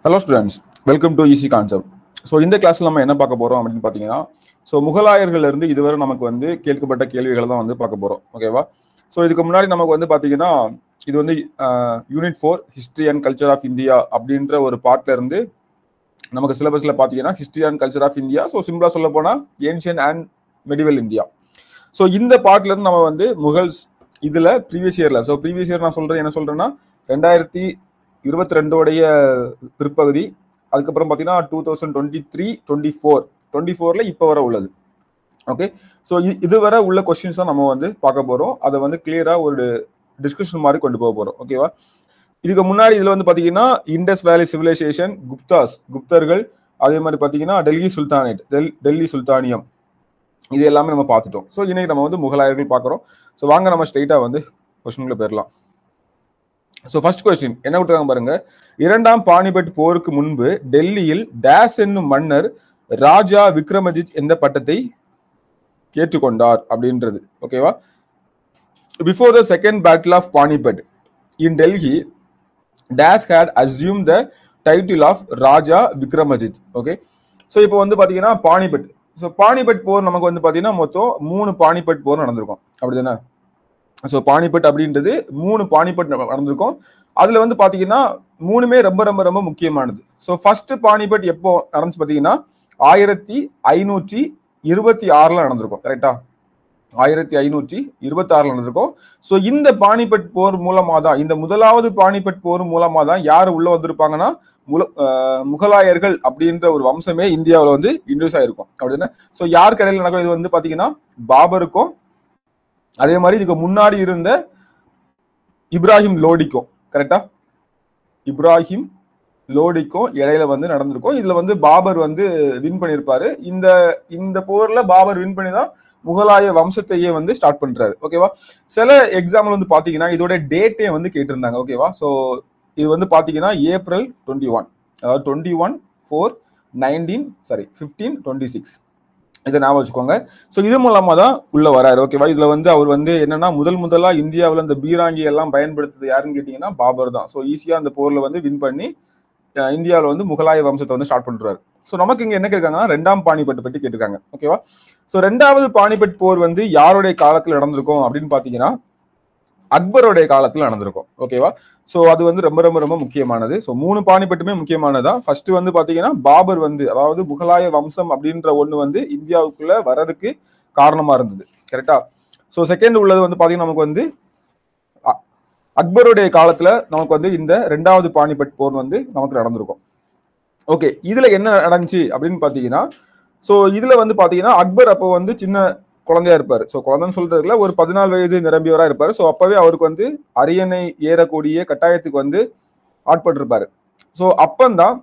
Hello students welcome to easy concept so இந்த கிளாஸ்ல நம்ம என்ன பார்க்க போறோம் அப்படின்னு பார்த்தீங்கன்னா ஸோ முகலாயர்கள்ல இருந்து இதுவரை நமக்கு வந்து கேட்கப்பட்ட கேள்விகளை தான் வந்து பார்க்க போறோம் ஓகேவா ஸோ இதுக்கு முன்னாடி நமக்கு வந்து பார்த்தீங்கன்னா இது வந்து unit four history and culture of India அப்படின்ற ஒரு பார்ட்ல இருந்து நமக்கு சிலபஸ்ல பார்த்தீங்கன்னா history and culture of India so சிம்பிளா சொல்ல போனா ancient and medieval India so இந்த பார்ட்ல இருந்து நம்ம வந்து முகல்ஸ் இதுல ப்ரீவியஸ் இயர்ல ஸோ ப்ரீவியஸ் இயர் நான் சொல்றது என்ன சொல்றேன்னா ரெண்டாயிரத்தி இருபத்தி ரெண்டோடைய பிற்பகுதி அதுக்கப்புறம் பார்த்தீங்கன்னா two thousand twenty three twenty four twenty ஃபோரில் இப்போ வர உள்ளது ஓகே ஸோ இதுவரை உள்ள கொஸ்டின்ஸ் தான் நம்ம வந்து பார்க்க போகிறோம் அதை வந்து கிளியராக ஒரு டிஸ்கஷன் மாதிரி கொண்டு போக போகிறோம் ஓகேவா இதுக்கு முன்னாடி இதில் வந்து பார்த்தீங்கன்னா இண்டஸ் வேலி சிவிலைசேஷன் குப்தாஸ் குப்தர்கள் அதே மாதிரி பார்த்தீங்கன்னா டெல்லி சுல்தானேட் டெல் டெல்லி சுல்தானியம் இது எல்லாமே நம்ம பார்த்துட்டோம் ஸோ இன்னைக்கு நம்ம வந்து முகலாயர்கள் பார்க்குறோம் ஸோ வாங்க நம்ம ஸ்ட்ரைட்டாக வந்து கொஸ்டின்குள்ள போயிடலாம் ஸோ ஃபர்ஸ்ட் கொஸ்டின் என்ன கொடுத்தாங்க பாருங்க இரண்டாம் பானிபட் போருக்கு முன்பு டெல்லியில் டேஸ் என்னும் மன்னர் ராஜா விக்ரமஜித் எந்த பட்டத்தை ஏற்றுக்கொண்டார் அப்படின்றது ஓகேவா before the second battle of Panipat in Delhi days had assume the title of Raja Vikramajit okay so இப்போ வந்து பார்த்தீங்கன்னா பானிபட் ஸோ பானிபட் போர் நமக்கு வந்து பார்த்தீங்கன்னா மொத்தம் மூணு பானிபட் போர் நடந்திருக்கும் அப்படிதானே ஸோ பானிபட் அப்படின்றது மூணு பானிபட் நடந்திருக்கும் அதுல வந்து பாத்தீங்கன்னா மூணுமே ரொம்ப ரொம்ப ரொம்ப முக்கியமானது ஸோ ஃபர்ஸ்ட் பானிபட் எப்போ நடந்துச்சு பாத்தீங்கன்னா ஆயிரத்தி ஐநூற்றி இருபத்தி ஆறுல நடந்திருக்கும் கரெக்டா ஆயிரத்தி ஐநூற்றி இருபத்தி ஆறுல நடந்திருக்கும் ஸோ இந்த பானிபட் போர் மூலமா தான் இந்த முதலாவது பானிபட் போர் மூலமா தான் யார் உள்ள வந்திருப்பாங்கன்னா முல முகலாயர்கள் அப்படின்ற ஒரு வம்சமே இந்தியாவில் வந்து இன்ட்ரூஸ் ஆயிருக்கும் அப்படின்னா ஸோ யார் கடையில் நடக்கும் இது வந்து பாத்தீங்கன்னா பாபருக்கும் அதே மாதிரி இதுக்கு முன்னாடி இருந்த இப்ராஹிம் லோடிக்கும் கரெக்டா இப்ராஹிம் லோடிக்கும் இடையில வந்து நடந்திருக்கும் இதுல வந்து பாபர் வந்து வின் பண்ணியிருப்பாரு இந்த இந்த போர்ல பாபர் வின் பண்ணி தான் முகலாய வம்சத்தையே வந்து ஸ்டார்ட் பண்றாரு ஓகேவா சில எக்ஸாம்பிள் வந்து பாத்தீங்கன்னா இதோட டேட்டே வந்து கேட்டிருந்தாங்க ஓகேவா ஸோ இது வந்து பாத்தீங்கன்னா ஏப்ரல் டுவெண்ட்டி ஒன் அதாவது twenty one four nineteen sorry fifteen twenty six இதை ஞாபகம் வச்சுக்கோங்க ஸோ இது மூலமா தான் உள்ள வராரு ஓகேவா இதுல வந்து அவர் வந்து என்னன்னா முதல் முதலா இந்தியாவில் இந்த பீராங்கி எல்லாம் பயன்படுத்துறது யாருன்னு கேட்டீங்கன்னா பாபர் தான் ஸோ ஈஸியா அந்த போர்ல வந்து வின் பண்ணி இந்தியாவில் வந்து முகலாய வம்சத்தை வந்து ஸ்டார்ட் பண்றாரு ஸோ நமக்கு இங்க என்ன கேட்காங்கன்னா ரெண்டாம் பானிபட் பற்றி கேட்டிருக்காங்க ஓகேவா ஸோ ரெண்டாவது பானிபட் போர் வந்து யாருடைய காலத்தில் நடந்திருக்கும் அப்படின்னு பாத்தீங்கன்னா அக்பருடைய காலத்தில் நடந்திருக்கும் ஓகேவா ஸோ அது வந்து ரொம்ப ரொம்ப ரொம்ப முக்கியமானது ஸோ மூணு பானிபட்டுமே முக்கியமானதான் ஃபர்ஸ்ட் வந்து பாத்தீங்கன்னா பாபர் வந்து அதாவது முகலாய வம்சம் அப்படின்ற ஒண்ணு வந்து இந்தியாவுக்குள்ள வர்றதுக்கு காரணமா இருந்தது கரெக்டா ஸோ செகண்ட் உள்ளது வந்து பாத்தீங்கன்னா நமக்கு வந்து அக்பருடைய காலத்துல நமக்கு வந்து இந்த ரெண்டாவது பானிபட் போர் வந்து நமக்கு நடந்திருக்கும் ஓகே இதுல என்ன நடந்துச்சு அப்படின்னு பாத்தீங்கன்னா ஸோ இதுல வந்து பாத்தீங்கன்னா அக்பர் அப்போ வந்து சின்ன குழந்தையா இருப்பாரு ஸோ குழந்தைன்னு சொல்றதுல ஒரு பதினாலு வயது நிரம்பியவரா இருப்பாரு ஸோ அப்பவே அவருக்கு வந்து அரியணை ஏறக்கூடிய கட்டாயத்துக்கு வந்து ஆட்பட்டிருப்பாரு ஸோ அப்பந்தான்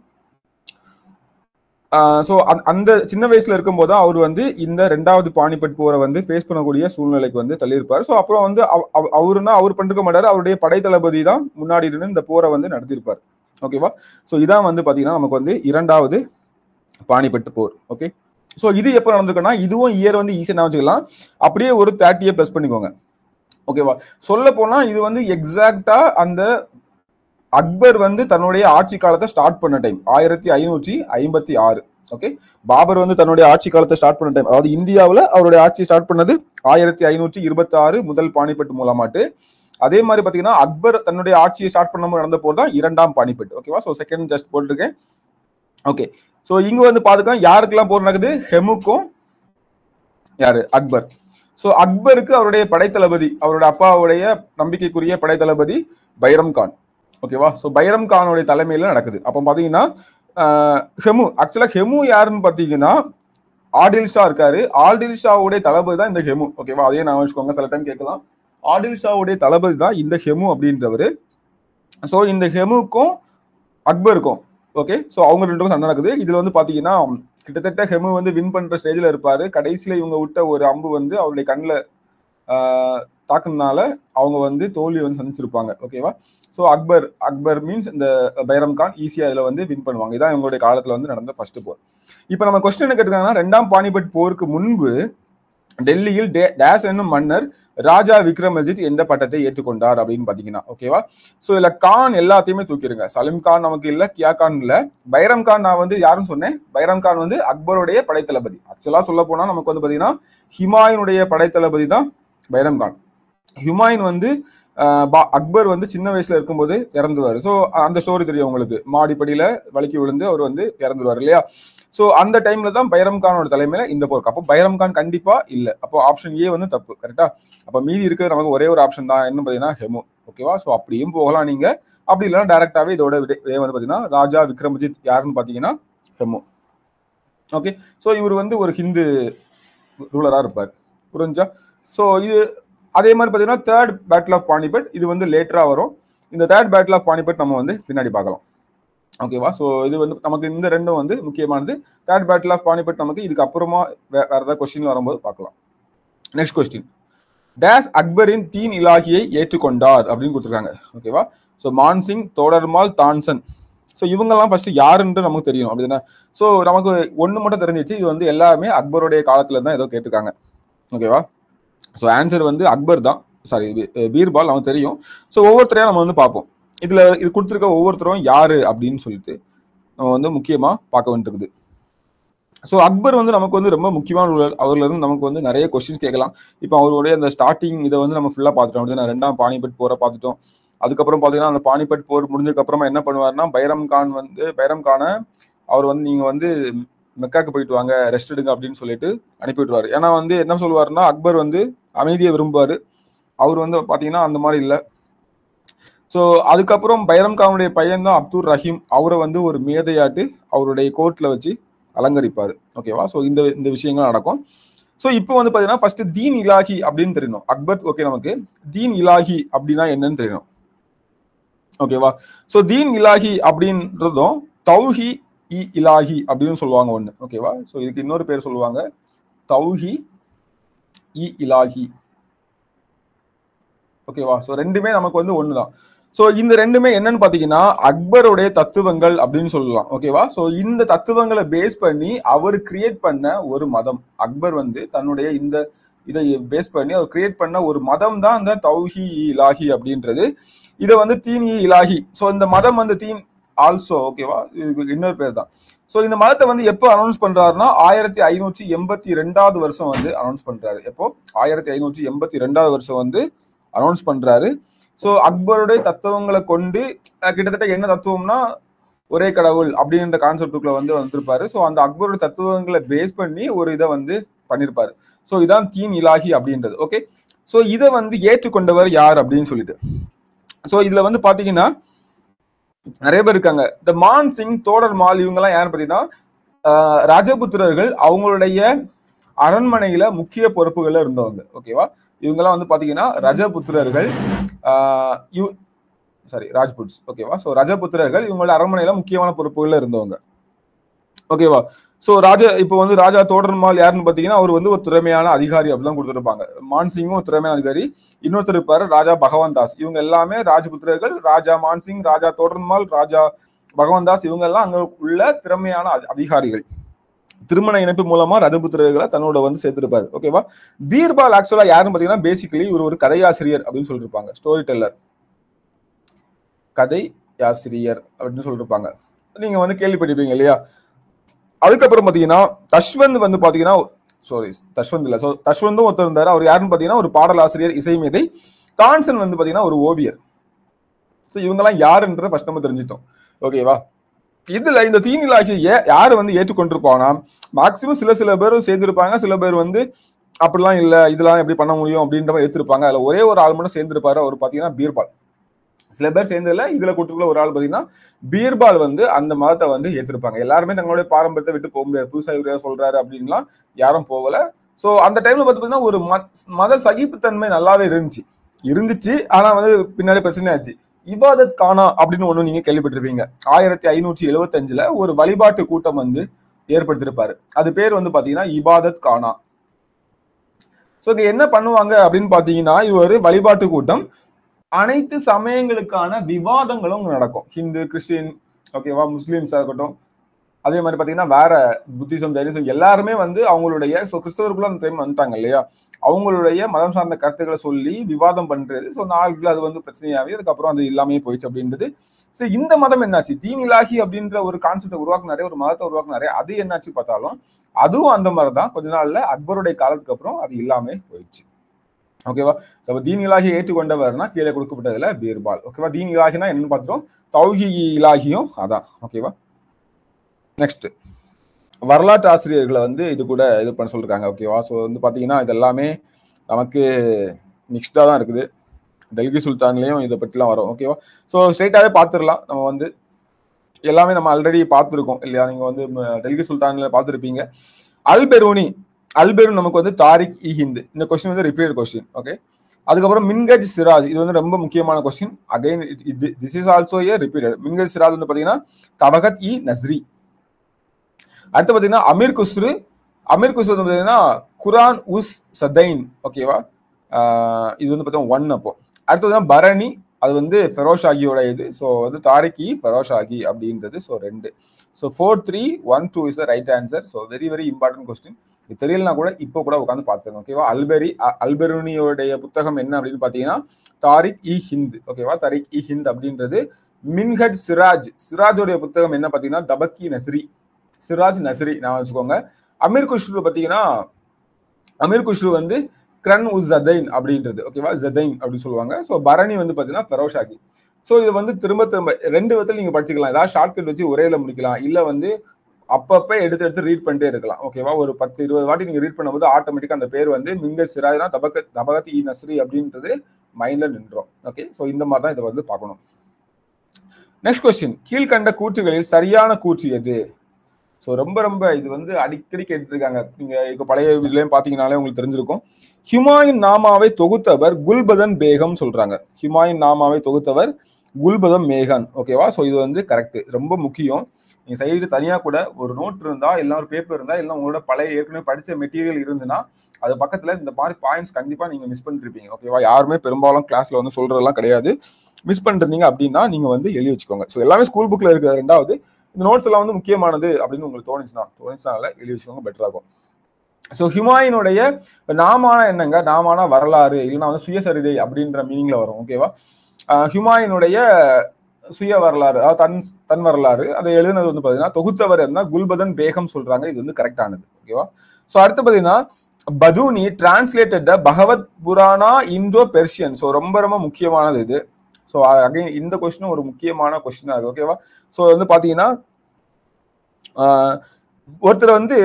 ஸோ அந்த சின்ன வயசுல இருக்கும்போது தான் அவர் வந்து இந்த ரெண்டாவது பானிபட் போரை வந்து ஃபேஸ் பண்ணக்கூடிய சூழ்நிலைக்கு வந்து தள்ளியிருப்பார் ஸோ அப்புறம் வந்து அவருன்னா அவர் பண்ணிருக்க மாட்டாரு அவருடைய படை தளபதி தான் முன்னாடி இருந்து இந்த போரை வந்து நடத்தியிருப்பார் ஓகேவா ஸோ இதான் வந்து பாத்தீங்கன்னா நமக்கு வந்து இரண்டாவது பானிபட் போர் ஓகே ஸோ இது எப்போ நடந்திருக்குன்னா இதுவும் இயர் வந்து ஈஸியாக வச்சுக்கலாம் அப்படியே ஒரு தேர்ட்டியை ப்ளஸ் பண்ணிக்கோங்க ஓகேவா சொல்ல போனா இது வந்து எக்ஸாக்டா அந்த அக்பர் வந்து தன்னுடைய ஆட்சி காலத்தை ஸ்டார்ட் பண்ண டைம் ஆயிரத்தி ஐநூற்றி ஐம்பத்தி ஆறு ஓகே பாபர் வந்து தன்னுடைய ஆட்சி காலத்தை ஸ்டார்ட் பண்ண டைம் அதாவது இந்தியாவில் அவருடைய ஆட்சி ஸ்டார்ட் பண்ணது ஆயிரத்தி ஐநூற்றி இருபத்தி ஆறு முதல் பானிபட் மூலமாட்டு அதே மாதிரி பார்த்தீங்கன்னா அக்பர் தன்னுடைய ஆட்சியை ஸ்டார்ட் பண்ணும்போது நடந்த போது தான் இரண்டாம் பானிபட் ஓகேவா ஸோ செகண்ட் ஜஸ்ட் போட்டிருக்கேன் ஓகே ஸோ இங்க வந்து பாத்துக்கோ யாருக்கெல்லாம் போர் நடக்குது ஹெமுக்கும் யாரு அக்பர் ஸோ அக்பருக்கு அவருடைய படைத்தளபதி அவருடைய அப்பாவுடைய நம்பிக்கைக்குரிய படைத்தளபதி பைரம் கான் ஓகேவா ஸோ பைரம் கானுடைய தலைமையில நடக்குது அப்போ பாத்தீங்கன்னா ஹெமு ஆக்சுவலா ஹெமு யாருன்னு பாத்தீங்கன்னா ஆடில் ஷா இருக்காரு ஆடில் ஷாவுடைய தளபதி தான் இந்த ஹெமு ஓகேவா அதையும் நான் வச்சுக்கோங்க சில டைம் கேட்கலாம் ஆடில் ஷாவுடைய தளபதி தான் இந்த ஹெமு அப்படின்றவர் ஸோ இந்த ஹெமுக்கும் அக்பருக்கும் ஓகே ஸோ அவங்க ரெண்டுக்கும் சண்டை நடக்குது இதுல வந்து பாத்தீங்கன்னா கிட்டத்தட்ட ஹெமு வந்து வின் பண்ற ஸ்டேஜ்ல இருப்பாரு கடைசியில இவங்க விட்ட ஒரு அம்பு வந்து அவருடைய கண்ணில் தாக்குனால அவங்க வந்து தோல்வி வந்து சந்திச்சிருப்பாங்க ஓகேவா ஸோ அக்பர் அக்பர் மீன்ஸ் இந்த பைரம் கான் ஈஸியா இதுல வந்து வின் பண்ணுவாங்க இதான் இவங்களுடைய காலத்துல வந்து நடந்த ஃபர்ஸ்ட் போர் இப்போ நம்ம கொஸ்டின் கேட்டிருக்காங்கன்னா ரெண்டாம் பானிபட் போருக்கு முன்பு டெல்லியில் டே- டேஸ் என்னும் மன்னர் ராஜா விக்ரமஜித் எந்த பட்டத்தை ஏற்றுக்கொண்டார் அப்படின்னு பாத்தீங்கன்னா ஓகேவா சோ இதுல கான் எல்லாத்தையுமே தூக்கிடுங்க சலீம் கான் நமக்கு இல்ல கியா கான் இல்ல பைரம் கான் நான் வந்து யாரும் சொன்னேன் பைரம் கான் வந்து அக்பருடைய படைத்தளபதி ஆக்சுவலா சொல்ல போனா நமக்கு வந்து பாத்தீங்கன்னா ஹிமாயூனுடைய படைத்தளபதி தான் பைரம் கான் ஹுமாயூன் வந்து ஆஹ், பா- அக்பர் வந்து சின்ன வயசுல இருக்கும்போது இறந்துவாரு ஸோ அந்த ஸ்டோரி தெரியும் உங்களுக்கு மாடிப்படியில வலிக்கி விழுந்து அவர் வந்து இறந்துருவார் இல்லையா ஸோ அந்த டைம்ல தான் பைரம் கானோட தலைமையில இந்த போருக்கு அப்போ பைரம் கான் கண்டிப்பா இல்ல அப்போ ஆப்ஷன் ஏ வந்து தப்பு கரெக்டா அப்ப மீதி இருக்கிறது நமக்கு ஒரே ஒரு ஆப்ஷன் தான் என்ன பாத்தீங்கன்னா ஹெமு ஓகேவா ஸோ அப்படியும் போகலாம் நீங்க அப்படி இல்லைன்னா டைரக்டாவே இதோட விடை விடை வந்து பாத்தீங்கன்னா ராஜா விக்ரமஜித் யாருன்னு பாத்தீங்கன்னா ஹெமு ஓகே ஸோ இவர் வந்து ஒரு ஹிந்து ரூலரா இருப்பார் புரிஞ்சா ஸோ இது அதே மாதிரி பார்த்தீங்கன்னா தேர்ட் பேட்டில் ஆஃப் பானிபட் இது வந்து லேட்டராக வரும் இந்த தேர்ட் பேட்டில் ஆஃப் பானிபட் நம்ம வந்து பின்னாடி பார்க்கலாம் ஓகேவா ஸோ இது வந்து நமக்கு இந்த ரெண்டும் வந்து முக்கியமானது தேர்ட் பேட்டில் ஆஃப் பானிபட் நமக்கு இதுக்கு அப்புறமா வே- வேற ஏதாவது கொஸ்டின் வரும்போது பார்க்கலாம் நெக்ஸ்ட் கொஸ்டின் டேஸ் அக்பரின் தீன் இலாகியை ஏற்றுக்கொண்டார் அப்படின்னு கொடுத்துருக்காங்க ஓகேவா ஸோ மான்சிங் தோடர்மால் தான்சன் ஸோ இவங்கெல்லாம் ஃபர்ஸ்ட் யாருன்ட்டு நமக்கு தெரியும் அப்படிதானே ஸோ நமக்கு ஒன்று மட்டும் தெரிஞ்சிச்சு இது வந்து எல்லாமே அக்பருடைய காலத்துல தான் ஏதோ கேட்டிருக்காங்க ஓகேவா ஸோ ஆன்சர் வந்து அக்பர் தான் சாரி பீர்பால் நமக்கு தெரியும் ஸோ ஒவ்வொருத்தரையும் நம்ம வந்து பார்ப்போம் இதுல இது கொடுத்துருக்க ஒவ்வொருத்தரும் யாரு அப்படின்னு சொல்லிட்டு நம்ம வந்து முக்கியமா பார்க்க வேண்டியிருக்குது ஸோ அக்பர் வந்து நமக்கு வந்து ரொம்ப முக்கியமான ரூலர் அவர்ல இருந்து நமக்கு வந்து நிறைய கொஸ்டின்ஸ் கேட்கலாம் இப்போ அவருடைய அந்த ஸ்டார்டிங் இதை வந்து நம்ம ஃபுல்லாக பார்த்துட்டோம் அப்படின்னா ரெண்டாம் பானிபட் போரை பார்த்துட்டோம் அதுக்கப்புறம் பார்த்தீங்கன்னா அந்த பானிபட் போர் முடிஞ்சதுக்கு அப்புறமா என்ன பண்ணுவாருன்னா பைரம் கான் வந்து பைரம் கானை அவர் வந்து நீங்க வந்து மெக்காக்கு போயிட்டு வாங்க ரெஸ்ட் எடுங்க அப்படின்னு சொல்லிட்டு அனுப்பி விட்டுருவாரு ஏன்னா வந்து என்ன சொல்லுவாருன்னா அக்பர் வந்து அமைதியை விரும்புவாரு அவர் வந்து பாத்தீங்கன்னா அந்த மாதிரி இல்லை ஸோ அதுக்கப்புறம் பைரம் கானுடைய பையன் தான் அப்துல் ரஹீம் அவரை வந்து ஒரு மேதையாட்டு அவருடைய கோர்ட்ல வச்சு அலங்கரிப்பாரு ஓகேவா ஸோ இந்த இந்த விஷயங்கள் நடக்கும் ஸோ இப்போ வந்து பார்த்தீங்கன்னா ஃபர்ஸ்ட் தீன் இலாஹி அப்படின்னு தெரியணும் அக்பர் ஓகே நமக்கு தீன் இலாஹி அப்படின்னா என்னன்னு தெரியணும் ஓகேவா ஸோ தீன் இலாஹி அப்படின்றதும் தௌஹி இ இலாஹி அப்படின்னு சொல்லுவாங்க ஒன்று ஓகேவா ஸோ இதுக்கு இன்னொரு பேர் சொல்லுவாங்க தௌஹி இ இலாஹி ஓகேவா ஸோ ரெண்டுமே நமக்கு வந்து ஒன்று தான் ஸோ இந்த ரெண்டுமே என்னன்னு பார்த்தீங்கன்னா அக்பருடைய தத்துவங்கள் அப்படின்னு சொல்லலாம் ஓகேவா ஸோ இந்த தத்துவங்களை பேஸ் பண்ணி அவர் கிரியேட் பண்ண ஒரு மதம் அக்பர் வந்து தன்னுடைய இந்த இதை பேஸ் பண்ணி அவர் கிரியேட் பண்ண ஒரு மதம் தான் இந்த தௌஹி இலாஹி அப்படின்றது இதை வந்து தீன் இ இலாஹி ஸோ இந்த மதம் வந்து தீன் ஆல்சோ ஓகேவா இதுக்கு இன்னொரு பேர் தான் ஸோ இந்த மதத்தை வந்து எப்போ அனௌன்ஸ் பண்றாருன்னா ஆயிரத்தி ஐநூற்றி எண்பத்தி ரெண்டாவது வருஷம் வந்து அனௌன்ஸ் பண்றாரு எப்போ ஆயிரத்தி ஐநூற்றி எண்பத்தி ரெண்டாவது வருஷம் வந்து அனௌன்ஸ் பண்றாரு ஸோ அக்பருடைய தத்துவங்களை கொண்டு அஹ், கிட்டத்தட்ட என்ன தத்துவம்னா ஒரே கடவுள் அப்படின்ற கான்செப்டுக்குள்ள வந்து வந்திருப்பாரு ஸோ அந்த அக்பருடைய தத்துவங்களை பேஸ் பண்ணி ஒரு இதை வந்து பண்ணியிருப்பாரு ஸோ இதான் தீன் இலாஹி அப்படின்றது ஓகே ஸோ இதை வந்து ஏற்றுக்கொண்டவர் யார் அப்படின்னு சொல்லிட்டு ஸோ இதுல வந்து பாத்தீங்கன்னா நிறைய பேர் இருக்காங்க இந்த மான் சிங் தோடர் மால் இவங்க எல்லாம் யாருன்னு பாத்தீங்கன்னா ஆஹ், ராஜபுத்திரர்கள் அவங்களுடைய அரண்மனையில முக்கிய பொறுப்புகள்ல இருந்தவங்க ஓகேவா இவங்கெல்லாம் வந்து பாத்தீங்கன்னா ரஜபுத்திரர்கள் ஆஹ், இவ் சாரி ராஜ்புட்ஸ் ஓகேவா ஸோ ரஜபுத்திரர்கள் இவங்களோட அரண்மனையில முக்கியமான பொறுப்புகள்ல இருந்தவங்க ஓகேவா ஸோ ராஜா இப்போ வந்து ராஜா தோடர்மால் யாருன்னு பார்த்தீங்கன்னா அவர் வந்து ஒரு திறமையான அதிகாரி அப்படிதான் கொடுத்துருப்பாங்க மான்சிங்கும் ஒரு திறமையான அதிகாரி இன்னொருத்தர் இருப்பாரு ராஜா பகவான் தாஸ் இவங்க எல்லாமே ராஜபுத்திரர்கள் ராஜா மான்சிங் ராஜா தோடர்மால் ராஜா பகவான் தாஸ் இவங்க எல்லாம் அங்க உள்ள திறமையான அதி- அதிகாரிகள் திருமண இணைப்பு மூலமா ரஜபுத்திரர்களை தன்னோட வந்து சேர்த்திருப்பாரு ஓகேவா பீர்பால் ஆக்சுவலா யாருன்னு பாத்தீங்கன்னா பேசிக்கலி இவர் ஒரு கதையாசிரியர் அப்படின்னு சொல்லியிருப்பாங்க ஸ்டோரி டெல்லர் கதை ஆசிரியர் அப்படின்னு சொல்லியிருப்பாங்க நீங்க வந்து கேள்விப்பட்டிருப்பீங்க இல்லையா அதுக்கப்புறம் பாத்தீங்கன்னா தஷ்வந்த் வந்து பாத்தீங்கன்னா சாரி தஷ்வந்த் இல்ல ஸோ தஷ்வந்தும் ஒருத்தர் இருந்தாரு அவர் யாருன்னு பாத்தீங்கன்னா ஒரு பாடலாசிரியர் இசை மேதை தான்சன் வந்து பாத்தீங்கன்னா ஒரு ஓவியர் ஸோ இவங்கெல்லாம் யாருன்றத ஃபர்ஸ்ட் நம்ம தெரிஞ்சிட்டோம் ஓகேவா இதுல இந்த தீனிலாட்சி யாரு வந்து ஏற்றுக்கொண்டிருப்பானா மேக்சிமம் சில சில பேரும் சேர்ந்திருப்பாங்க சில பேர் வந்து அப்படிலாம் இல்ல இதெல்லாம் எப்படி பண்ண முடியும் அப்படின்ற மாதிரி ஏற்றிருப்பாங்க அதுல ஒரே ஒரு ஆள் மட்டும் சேர்ந்திருப்பாரு அவர் பாத்தீங்கன்னா பீர்பால் சில பேர் சேர்ந்ததுல இதுல கூட்டுக்குள்ள ஒரு ஆள் பாத்தீங்கன்னா பீர்பால் வந்து அந்த மதத்தை வந்து ஏத்திருப்பாங்க எல்லாருமே தங்களுடைய பாரம்பரியத்தை விட்டு போக முடியாது புதுசா இவரே சொல்றாரு அப்படின்லாம் யாரும் போகல சோ அந்த டைம்ல பாத்தீங்கன்னா ஒரு மத்- மத சகிப்புத்தன்மை நல்லாவே இருந்துச்சு இருந்துச்சு ஆனா வந்து பின்னாடி பிரச்சனை ஆச்சு இபாதத் கானா அப்படின்னு ஒண்ணு நீங்க கேள்விப்பட்டிருப்பீங்க ஆயிரத்தி ஐநூற்றி எழுவத்தஞ்சுல ஒரு வழிபாட்டு கூட்டம் வந்து ஏற்படுத்தியிருப்பாரு அது பேர் வந்து பாத்தீங்கன்னா இபாதத் கானா சோ இங்க என்ன பண்ணுவாங்க அப்படின்னு பாத்தீங்கன்னா இது ஒரு வழிபாட்டு கூட்டம் அனைத்து சமயங்களுக்கான விவாதங்களும் அங்க நடக்கும் ஹிந்து கிறிஸ்டின் ஓகேவா முஸ்லிம்ஸா இருக்கட்டும் அதே மாதிரி பாத்தீங்கன்னா வேற புத்திசம் ஜெயினிசம் எல்லாருமே வந்து அவங்களுடைய ஸோ கிறிஸ்தவர்களும் அந்த டைம் வந்துட்டாங்க இல்லையா அவங்களுடைய மதம் சார்ந்த கருத்துக்களை சொல்லி விவாதம் பண்றது ஸோ நாளுக்குள்ள அது வந்து பிரச்சனையாகி அதுக்கப்புறம் அது இல்லாமே போயிடுச்சு அப்படின்றது சரி இந்த மதம் என்னாச்சு தீன் இலாஹி அப்படின்ற ஒரு கான்செப்டை உருவாக்குனாரே ஒரு மதத்தை உருவாக்குனாரே அது என்னாச்சு பார்த்தாலும் அதுவும் அந்த மாதிரி தான் கொஞ்ச நாள்ல அக்பருடைய காலத்துக்கு அப்புறம் அது இல்லாமே போயிடுச்சு ஓகேவா ஸோ தீன் இலாகி ஏற்றுக்கொண்டவர்னா கீழே கொடுக்கப்பட்டதுல பீர்பால் ஓகேவா தீன் இலாகினா என்னன்னு பார்த்துட்டோம் தௌஹி இலாகியும் அதான் ஓகேவா நெக்ஸ்ட் வரலாற்று ஆசிரியர்களை வந்து இது கூட இது பண்ண சொல்லிருக்காங்க ஓகேவா ஸோ வந்து பார்த்தீங்கன்னா இது எல்லாமே நமக்கு மிக்ஸ்டாக தான் இருக்குது டெல்லி சுல்தான்லேயும் இதை பற்றிலாம் வரும் ஓகேவா ஸோ ஸ்ட்ரெயிட்டாகவே பார்த்துடலாம் நம்ம வந்து எல்லாமே நம்ம ஆல்ரெடி பார்த்துருக்கோம் இல்லையா நீங்கள் வந்து டெல்லி சுல்தானில் பார்த்துருப்பீங்க அல்பெரூனி அல்பெரூன் நமக்கு வந்து தாரிக் இ ஹிந்த் இந்த கொஸ்டின் வந்து ரிப்பீட் கொஸ்டின் ஓகே அதுக்கப்புறம் மின்கஜ் சிராஜ் இது வந்து ரொம்ப முக்கியமான question again this is also a repeated Minhaj Siraj வந்து பார்த்தீங்கன்னா தபகத் இ நஸ்ரி அடுத்து பார்த்தீங்கன்னா அமீர் குஸ்ரு அமீர் குஸ்ரு வந்து பார்த்தீங்கன்னா குரான் உஸ் சதைன் ஓகேவா இது வந்து பார்த்தீங்கன்னா ஒன் அப்போ அடுத்து பார்த்தீங்கன்னா பரணி அது வந்து ஃபெரோஷ் ஆகியோட இது ஸோ வந்து தாரிக்கி ஃபெரோஷ் ஆகி அப்படின்றது ஸோ ரெண்டு so four three one two is the right answer so very very important question இது தெரியலனா கூட இப்போ கூட உட்காந்து பார்த்துருங்க ஓகேவா அல்பெரி அல்பெருனியோடைய புத்தகம் என்ன அப்படின்னு பார்த்தீங்கன்னா தாரிக் இ ஹிந்த் ஓகேவா தாரிக் இ ஹிந்த் அப்படின்றது மின்ஹஜ் சிராஜ் சிராஜோடைய புத்தகம் என்ன பார்த்தீங்கன்னா தபக்கி நஸ்ரி சிராஜ் நஸ்ரி நான் வச்சுக்கோங்க அமீர் குஷ்ரு பார்த்தீங்கன்னா அமீர் குஷ்ரு வந்து கிரன் உஸ் ஜதைன் அப்படின்றது ஓகேவா ஜதைன் அப்படின்னு சொல்லுவாங்க ஸோ பரணி வந்து பார்த்தீங்கன்னா ஃபெரோஷாகி ஸோ இது வந்து திரும்ப திரும்ப ரெண்டு விதத்தில் நீங்கள் படிச்சுக்கலாம் ஏதாவது ஷார்ட்கட் வச்சு ஒரேல முடிக்கலாம் இல்லை வந்து அப்பப்போ எடுத்து எடுத்து ரீட் பண்ணிட்டே இருக்கலாம் ஓகேவா ஒரு பத்து இருபது வாட்டி நீங்கள் ரீட் பண்ணும்போது ஆட்டோமேட்டிக்காக அந்த பேர் வந்து மிங்க சிராஜ்னா தபக தபகத் இ நஸ்ரி அப்படின்றது மைண்டில் நின்றோம் ஓகே ஸோ இந்த மாதிரி தான் இதை வந்து பார்க்கணும் நெக்ஸ்ட் கொஸ்டின் கீழ்கண்ட கூற்றுகளில் சரியான கூற்று எது ஸோ ரொம்ப ரொம்ப இது வந்து அடிக்கடி கேட்டுட்டு இருக்காங்க நீங்க இப்போ பழைய இதுலயும் பாத்தீங்கன்னாலே உங்களுக்கு தெரிஞ்சிருக்கும் ஹுமாயூன் நாமாவை தொகுத்தவர் குல்பதன் பேகம் சொல்றாங்க ஹுமாயூன் நாமாவை தொகுத்தவர் குல்பதன் மேகன் ஓகேவா ஸோ இது வந்து கரெக்ட் ரொம்ப முக்கியம் நீங்க சைடு தனியா கூட ஒரு நோட் இருந்தா இல்லை ஒரு பேப்பர் இருந்தா இல்லை உங்களோட பழைய ஏற்கனவே படிச்ச மெட்டீரியல் இருந்துன்னா அது பக்கத்துல இந்த மாதிரி பாயிண்ட்ஸ் கண்டிப்பா நீங்க மிஸ் பண்ணிருப்பீங்க ஓகேவா யாருமே பெரும்பாலும் கிளாஸ்ல வந்து சொல்றதெல்லாம் கிடையாது மிஸ் பண்ணிருந்தீங்க அப்படின்னா நீங்க வந்து எழுதி வச்சுக்கோங்க ஸோ எல்லாமே ஸ்கூல் புக்ல இருக்கிற ரெண்டாவது இந்த நோட்ஸ் எல்லாம் வந்து முக்கியமானது அப்படின்னு உங்களுக்கு தோணுச்சுன்னா தோணுச்சுனால எழுதி வச்சுக்கோங்க பெட்டரா இருக்கும் ஸோ ஹிமாயினுடைய நாமான என்னங்க நாமான வரலாறு இல்லைன்னா வந்து சுயசரிதை அப்படின்ற மீனிங்ல வரும் ஓகேவா ஹிமாயினுடைய சுய வரலாறு அதாவது தன் தன் வரலாறு அதை எழுதுனது வந்து பாத்தீங்கன்னா தொகுத்தவர் என்ன குல்பதன் பேகம் சொல்றாங்க இது வந்து கரெக்டானது ஓகேவா ஸோ அடுத்து பாத்தீங்கன்னா Badauni translated Bhagavat Purana Indo Persian so ரொம்ப ரொம்ப முக்கியமானது இது ஸோ அகைன் இந்த கொஸ்டினும் ஒரு முக்கியமான கொஸ்டினா இருக்கு ஓகேவா ஸோ வந்து பாத்தீங்கன்னா ஒருத்தர் வந்து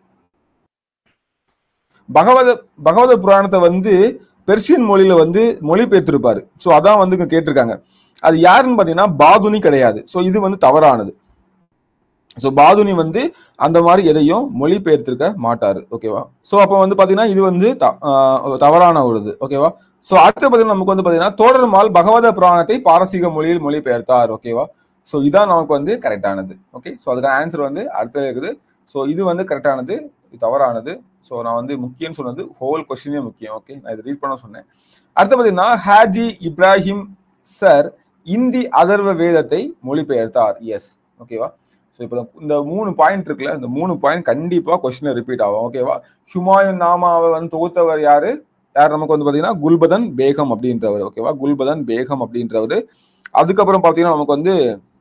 பகவத பகவத புராணத்தை வந்து பெர்ஷியன் மொழியில வந்து மொழிபெயர்த்திருப்பாரு ஸோ அதான் வந்து இங்க கேட்டிருக்காங்க அது யாருன்னு பாத்தீங்கன்னா பாதுனி கிடையாது ஸோ இது வந்து தவறானது ஸோ பாதுனி வந்து அந்த மாதிரி எதையும் மொழிபெயர்த்திருக்க மாட்டாரு ஓகேவா ஸோ அப்போ வந்து பாத்தீங்கன்னா இது வந்து தவறான ஒரு இது ஓகேவா ஸோ அடுத்து பார்த்தீங்கன்னா நமக்கு வந்து பாத்தீங்கன்னா தோடர்மால் பகவத புராணத்தை பாரசீக மொழியில் மொழிபெயர்த்தார் ஓகேவா ஸோ இதான் நமக்கு வந்து கரெக்டானது ஓகே ஸோ அதுக்கான ஆன்சர் வந்து அடுத்தது இருக்குது ஸோ இது வந்து கரெக்டானது இது தவறானது ஸோ நான் வந்து முக்கியம்னு சொன்னது ஹோல் கொஸ்டினே முக்கியம் ஓகே நான் இதை ரீட் பண்ண சொன்னேன் அடுத்து பார்த்தீங்கன்னா ஹாஜி இப்ராஹிம் சார் இந்தி அதர்வ வேதத்தை மொழிபெயர்த்தார் எஸ் ஓகேவா ஸோ இப்போ இந்த மூணு பாயிண்ட் இருக்குல்ல இந்த மூணு பாயிண்ட் கண்டிப்பாக கொஸ்டின் ரிப்பீட் ஆகும் ஓகேவா ஹுமாயூன் நாமாவை வந்து தொகுத்தவர் யாரு யார் நமக்கு வந்து பார்த்தீங்கன்னா குல்பதன் பேகம் அப்படின்றவர் ஓகேவா குல்பதன் பேகம் அப்படின்றவர் அதுக்கப்புறம் பார்த்தீங்கன்னா நமக்கு வந்து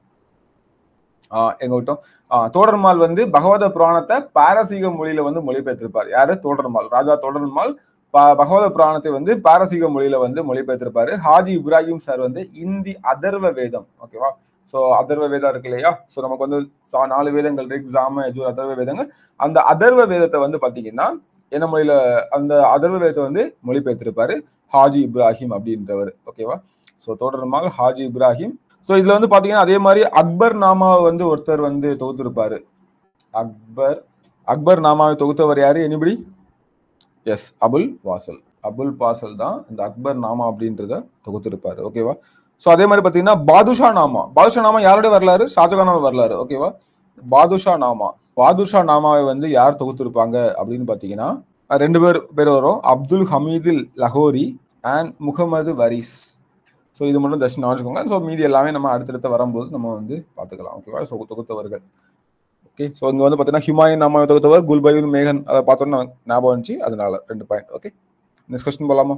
எங்க விட்டோம் தோடர்மால் வந்து பகவத புராணத்தை பாரசீக மொழியில வந்து மொழிபெயர்த்திருப்பார் யாரு தோடர்மால் ராஜா தோடர்மால் பகவத புராணத்தை வந்து பாரசீக மொழியில வந்து மொழிபெயர்த்திருப்பாரு ஹாஜி இப்ராஹிம் சார் வந்து இந்தி அதர்வ வேதம் ஓகேவா ஸோ அதர்வ வேதம் இருக்கு இல்லையா ஸோ நமக்கு வந்து நாலு வேதங்கள் ரிக் ஜாம யஜூர் அதர்வ வேதங்கள் அந்த அதர்வ வேதத்தை வந்து பாத்தீங்கன்னா என்ன மொழியில அந்த அதர்வ வேதத்தை வந்து மொழிபெயர்த்திருப்பாரு ஹாஜி இப்ராஹிம் அப்படின்றவர் ஓகேவா ஸோ தொடர்மால் ஹாஜி இப்ராஹிம் ஸோ இதுல வந்து பாத்தீங்கன்னா அதே மாதிரி அக்பர் நாமாவை வந்து ஒருத்தர் வந்து தொகுத்திருப்பாரு அக்பர் அக்பர் நாமாவை தொகுத்தவர் யாரு எனிபடி எஸ் அபுல் வாசல் அபுல் பாசல் தான் இந்த அக்பர் நாமா அப்படின்றத தொகுத்திருப்பாரு ஓகேவா ஸோ அதே மாதிரி பார்த்தீங்கன்னா பாதுஷா நாமா பாதுஷா நாமா யாருடைய வரலாறு ஷாஜகானாவை வரலாறு ஓகேவா பாதுஷா நாமா பாதுஷா நாமாவை வந்து யார் தொகுத்திருப்பாங்க அப்படின்னு பார்த்தீங்கன்னா ரெண்டு பேர் பேர் வரும் அப்துல் ஹமீதில் லஹோரி அண்ட் முகமது வரிஸ் ஸோ இது மட்டும் தர்ஷன் வச்சுக்கோங்க ஸோ மீதி எல்லாமே நம்ம அடுத்தடுத்து வரும்போது நம்ம வந்து பார்த்துக்கலாம் ஓகேவா ஸோ தொகுத்தவர்கள் ஓகே ஸோ இங்க வந்து பார்த்தீங்கன்னா ஹிமாயின் நாம தொகுத்தவர் குல்பயூன் மேகன் அதை பார்த்தோன்னா ஞாபகம் வந்துச்சு அதனால ரெண்டு பாயிண்ட் ஓகே நெக்ஸ்ட் கொஸ்டின் போலாமா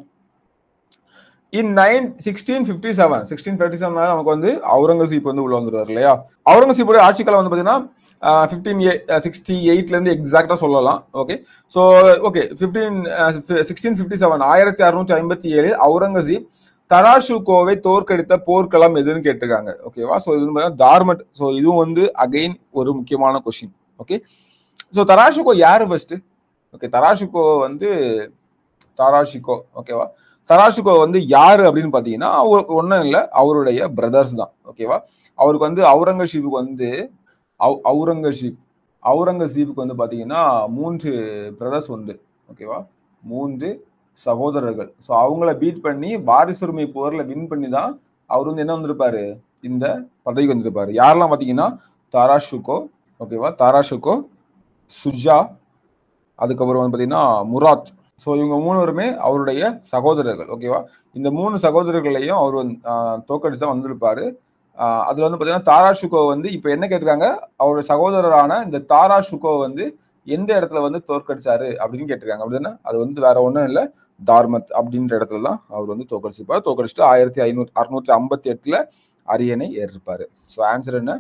in nine sixteen fifty seven sixteen fifty seven நமக்கு வந்து அவுரங்கசீப் வந்து உள்ள வந்துருவார் இல்லையா அவுரங்கசீப்போட ஆட்சி காலம் வந்து பார்த்தீங்கன்னா ஃபிஃப்டீன் சிக்ஸ்டி எயிட்லேருந்து எக்ஸாக்டாக சொல்லலாம் okay so okay fifteen sixteen fifty seven ஆயிரத்தி அறுநூற்றி ஐம்பத்தி ஏழில் அவுரங்கசீப் தராஷுகோவை தோற்கடித்த போர்க்களம் எதுன்னு கேட்டிருக்காங்க ஓகேவா ஸோ இது வந்து தார்மட் ஸோ இதுவும் வந்து அகைன் ஒரு முக்கியமான கொஷின் ஓகே ஸோ தராஷுகோ யார் ஃபர்ஸ்ட் ஓகே தராஷுகோ வந்து தராஷிகோ ஓகேவா தராஷுகோ வந்து யாரு அப்படின்னு பார்த்தீங்கன்னா அவர் ஒன்றும் இல்லை அவருடைய பிரதர்ஸ் தான் ஓகேவா அவருக்கு வந்து அவுரங்கசீபுக்கு வந்து அவு அவுரங்கசீப் அவுரங்கசீபுக்கு வந்து பார்த்தீங்கன்னா மூன்று பிரதர்ஸ் உண்டு ஓகேவா மூன்று சகோதரர்கள் ஸோ அவங்கள பீட் பண்ணி வாரிசுரிமை போரில் வின் பண்ணி தான் அவர் வந்து என்ன வந்திருப்பாரு இந்த பதவிக்கு வந்திருப்பாரு யாரெல்லாம் பார்த்தீங்கன்னா தாராஷுகோ ஓகேவா தாராஷுகோ சுஜா அதுக்கப்புறம் வந்து பார்த்தீங்கன்னா முராத் ஸோ இவங்க மூணுவருமே அவருடைய சகோதரர்கள் ஓகேவா இந்த மூணு சகோதரர்களையும் அவர் வந்து தோக்கடிச்சு தான் வந்திருப்பாரு அதுல வந்து பார்த்தீங்கன்னா தாராஷுகோ வந்து இப்போ என்ன கேட்டிருக்காங்க அவருடைய சகோதரரான இந்த தாராஷுகோ வந்து எந்த இடத்துல வந்து தோற்கடிச்சாரு அப்படின்னு கேட்டிருக்காங்க அப்படின்னா அது வந்து வேற ஒன்றும் இல்லை தார்மத் அப்படின்ற இடத்துல தான் அவர் வந்து தோக்கடிச்சிருப்பார் தோக்கடிச்சுட்டு ஆயிரத்தி ஐநூத்தி அறுநூத்தி ஐம்பத்தி எட்டுல அரியணை ஏறிருப்பாரு ஸோ ஆன்சர் என்ன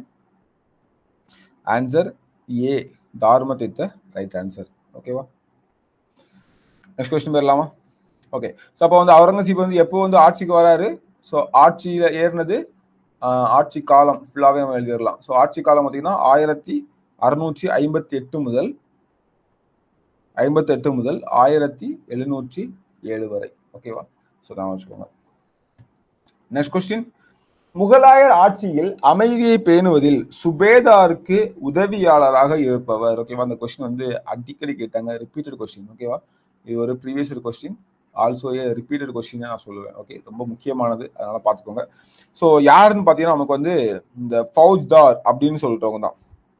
ஆன்சர் ஏ தார்மத் இத்த ரைட் ஆன்சர் ஓகேவா நெக்ஸ்ட் கொஸ்டின் போயிடலாமா ஓகே ஸோ அப்போ வந்து அவுரங்கசீப் வந்து எப்போ வந்து ஆட்சிக்கு வராரு ஸோ ஆட்சியில் ஏறினது ஆட்சி காலம் ஃபுல்லாகவே நம்ம எழுதிடலாம் ஸோ ஆட்சி காலம் பார்த்தீங்கன்னா ஆயிரத்தி அறுநூற்றி ஐம்பத்தி எட்டு முதல் ஐம்பத்தி எட்டு முதல் ஆயிரத்தி எழுநூற்றி ஏழு வரை ஓகேவா ஸோ நான் வச்சுக்கோங்க நெக்ஸ்ட் கொஸ்டின் முகலாயர் ஆட்சியில் அமைதியை பேணுவதில் சுபேதாருக்கு உதவியாளராக இருப்பவர் ஓகேவா அந்த கொஸ்டின் வந்து அடிக்கடி கேட்டாங்க ரிப்பீட்டட் கொஸ்டின் ஓகேவா இது ஒரு previous question also a repeated question நான் சொல்லுவேன் ஓகே ரொம்ப முக்கியமானது அதனால பார்த்துக்கோங்க ஸோ யாருன்னு பார்த்தீங்கன்னா நமக்கு வந்து இந்த ஃபவுஜ்தார் அப்படின்னு சொல்றவங்க தான்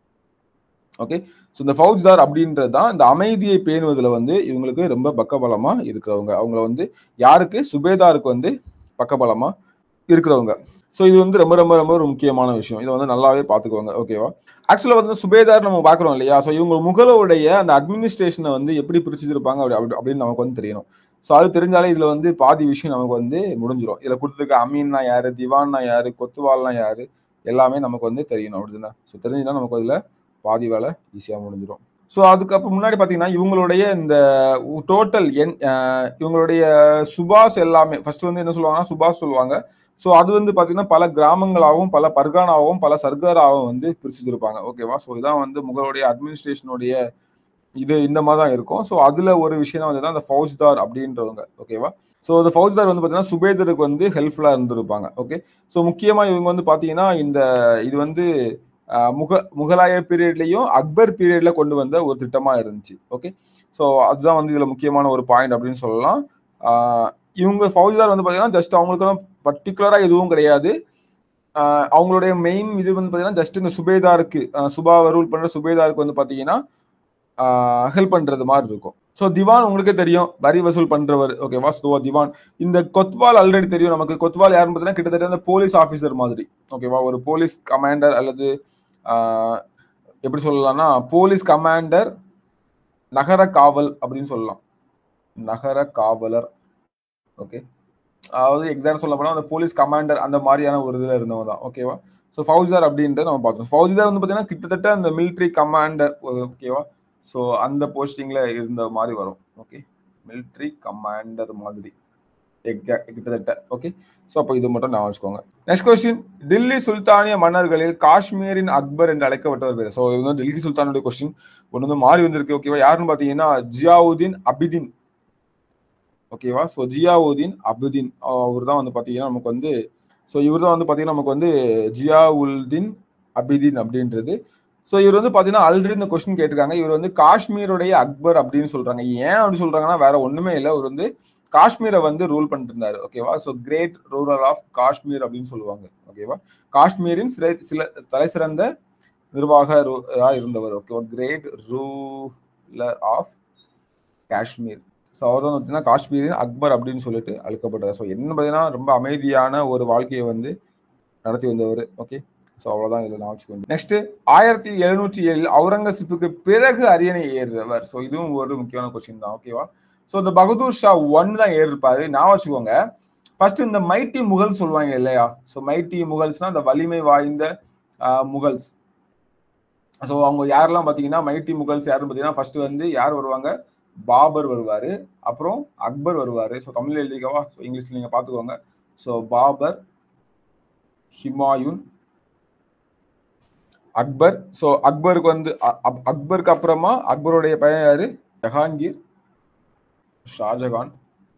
ஓகே ஸோ இந்த ஃபவுஜ்தார் அப்படின்றது தான் இந்த அமைதியை பேணுவதில் வந்து இவங்களுக்கு ரொம்ப பக்கபலமா இருக்கிறவங்க அவங்கள வந்து யாருக்கு சுபேதாருக்கு வந்து பக்கபலமா இருக்கிறவங்க ஸோ இது வந்து ரொம்ப ரொம்ப ரொம்ப ஒரு முக்கியமான விஷயம் இதை வந்து நல்லாவே பார்த்துக்கோங்க ஓகேவா ஆக்சுவலாக வந்து சுபேதார் நம்ம பார்க்குறோம் இல்லையா ஸோ இவங்க முகலோடைய அந்த அட்மினிஸ்ட்ரேஷனை வந்து எப்படி பிரிச்சுருப்பாங்க அப்படி அப்படி அப்படின்னு நமக்கு வந்து தெரியணும் ஸோ அது தெரிஞ்சாலே இதில் வந்து பாதி விஷயம் நமக்கு வந்து முடிஞ்சிடும் இதில் கொடுத்துருக்க அமீன்னா யாரு திவான்னா யாரு கொத்துவால்னா யாரு எல்லாமே நமக்கு வந்து தெரியணும் அப்படின்னா ஸோ தெரிஞ்சுன்னா நமக்கு அதில் பாதி வேலை ஈஸியாக முடிஞ்சிடும் ஸோ அதுக்கப்புறம் முன்னாடி பார்த்தீங்கன்னா இவங்களுடைய இந்த டோட்டல் என் இவங்களுடைய சுபாஷ் எல்லாமே ஃபர்ஸ்ட் வந்து என்ன சொல்லுவாங்கன்னா சுபாஷ் சொல்லுவாங்க ஸோ அது வந்து பார்த்தீங்கன்னா பல கிராமங்களாகவும் பல பர்கானாவும் பல சர்காராவும் வந்து பிரிச்சுருப்பாங்க ஓகேவா ஸோ இதான் வந்து முகலுடைய அட்மினிஸ்ட்ரேஷனுடைய இது இந்த மாதிரி தான் இருக்கும் ஸோ அதுல ஒரு விஷயம் தான் வந்து அந்த ஃபௌஜ்தார் அப்படின்றவங்க ஓகேவா ஸோ இந்த ஃபௌஜ்தார் வந்து பார்த்தீங்கன்னா சுபேதருக்கு வந்து ஹெல்ப்ஃபுல்லாக இருந்திருப்பாங்க ஓகே ஸோ முக்கியமாக இவங்க வந்து பார்த்தீங்கன்னா இந்த இது வந்து முக முகலாய பீரியட்லையும் அக்பர் பீரியட்ல கொண்டு வந்த ஒரு திட்டமாக இருந்துச்சு ஓகே ஸோ அதுதான் வந்து இதில் முக்கியமான ஒரு பாயிண்ட் அப்படின்னு சொல்லலாம் இவங்க ஃபௌஜ்தார் வந்து பார்த்தீங்கன்னா ஜஸ்ட் அவங்களுக்கான பர்டிகுலராக எதுவும் கிடையாது அவங்களுடைய மெயின் இது வந்து பார்த்தீங்கன்னா ஜஸ்ட் இந்த சுபேதாருக்கு சுபாவை ரூல் பண்ணுற சுபேதாருக்கு வந்து பார்த்தீங்கன்னா ஹெல்ப் பண்றது மாதிரி இருக்கும் ஸோ திவான் உங்களுக்கே தெரியும் வரி வசூல் பண்றவர் ஓகேவா ஸோ திவான் இந்த கொத்வால் ஆல்ரெடி தெரியும் நமக்கு கொத்வால் யாருன்னு பார்த்தீங்கன்னா கிட்டத்தட்ட அந்த போலீஸ் ஆஃபீஸர் மாதிரி ஓகேவா ஒரு போலீஸ் கமாண்டர் அல்லது எப்படி சொல்லலாம்னா போலீஸ் கமாண்டர் நகர காவல் அப்படின்னு சொல்லலாம் நகர காவலர் ஓகே அதாவது எக்ஸாக்ட் சொல்ல போனால் அந்த போலீஸ் கமாண்டர் அந்த மாதிரியான ஒரு இதில் இருந்தவங்க தான் ஓகேவா ஸோ ஃபௌஜார் அப்படின்ட்டு நம்ம பார்த்தோம் ஃபௌஜார் வந்து பார்த்தீங்கன்னா கிட்டத்தட்ட அந்த மிலிட்ரி கமாண்டர் ஓகேவா ஸோ அந்த போஸ்டிங்கில் இருந்த மாதிரி வரும் ஓகே மிலிட்ரி கமாண்டர் மாதிரி கிட்டத்தட்ட ஓகே ஸோ அப்போ இது மட்டும் நான் வச்சுக்கோங்க நெக்ஸ்ட் கொஸ்டின் டில்லி சுல்தானிய மன்னர்களில் காஷ்மீரின் அக்பர் என்று அழைக்கப்பட்டவர் பேர் ஸோ இது வந்து டெல்லி சுல்தானுடைய கொஸ்டின் ஒன்று வந்து மாறி வந்திருக்கு ஓகேவா யாருன்னு பார்த்தீங்கன்னா ஜியாவுதீன் அபிதின் ஓகேவா ஸோ ஜியாவுதீன் அபுதீன் அவர் தான் வந்து பார்த்தீங்கன்னா நமக்கு வந்து ஸோ இவர் தான் வந்து பார்த்தீங்கன்னா நமக்கு வந்து ஜியாவுல்தீன் அபிதீன் அப்படின்றது ஸோ இவர் வந்து பார்த்தீங்கன்னா ஆல்ரெடி இந்த கொஸ்டின் கேட்டிருக்காங்க இவர் வந்து காஷ்மீருடைய அக்பர் அப்படின்னு சொல்றாங்க ஏன் அப்படி சொல்றாங்கன்னா வேற ஒண்ணுமே இல்லை இவர் வந்து காஷ்மீரை வந்து ரூல் பண்ணிட்டு இருந்தாரு ஓகேவா so great ruler of Kashmir அப்படின்னு சொல்லுவாங்க ஓகேவா காஷ்மீரின் சில சில தலை சிறந்த நிர்வாக இருந்தவர் ஓகேவா great ruler of Kashmir so அவர் தான் பார்த்தீங்கன்னா காஷ்மீரின் அக்பர் அப்படின்னு சொல்லிட்டு அழைக்கப்பட்டார் ஸோ என்ன பார்த்தீங்கன்னா ரொம்ப அமைதியான ஒரு வாழ்க்கையை வந்து நடத்தி வந்தவர் ஓகே ஸோ அவ்வளோதான் இதில் நான் வச்சுக்க நெக்ஸ்ட் ஆயிரத்தி எழுநூற்றி ஏழில் அவுரங்கசீப்புக்கு பிறகு அரியணை ஏறுறவர் ஸோ இதுவும் ஒரு முக்கியமான கொஸ்டின் தான் ஓகேவா ஸோ இந்த பகதூர் ஷா ஒன் தான் ஏறிருப்பாரு நான் வச்சுக்கோங்க ஃபர்ஸ்ட் இந்த மைட்டி முகல் சொல்லுவாங்க இல்லையா ஸோ மைட்டி முகல்ஸ்னா இந்த வலிமை வாய்ந்த முகல்ஸ் ஸோ அவங்க யாரெல்லாம் பார்த்தீங்கன்னா மைட்டி முகல்ஸ் யாருன்னு பார்த்தீங்கன்னா ஃபர்ஸ்ட் வந்து யார் வருவாங்க பாபர் வருவார் அப்புறம் அக்பர் வருவார் ஸோ தமிழ் எழுதிக்கவா ஸோ இங்கிலீஷில் நீங்கள் பார்த்துக்கோங்க ஸோ பாபர் ஹிமாயுன் அக்பர் ஸோ அக்பருக்கு வந்து அக்பருக்கு அப்புறமா அக்பருடைய பையன் யாரு ஜஹாங்கீர் ஷாஜகான்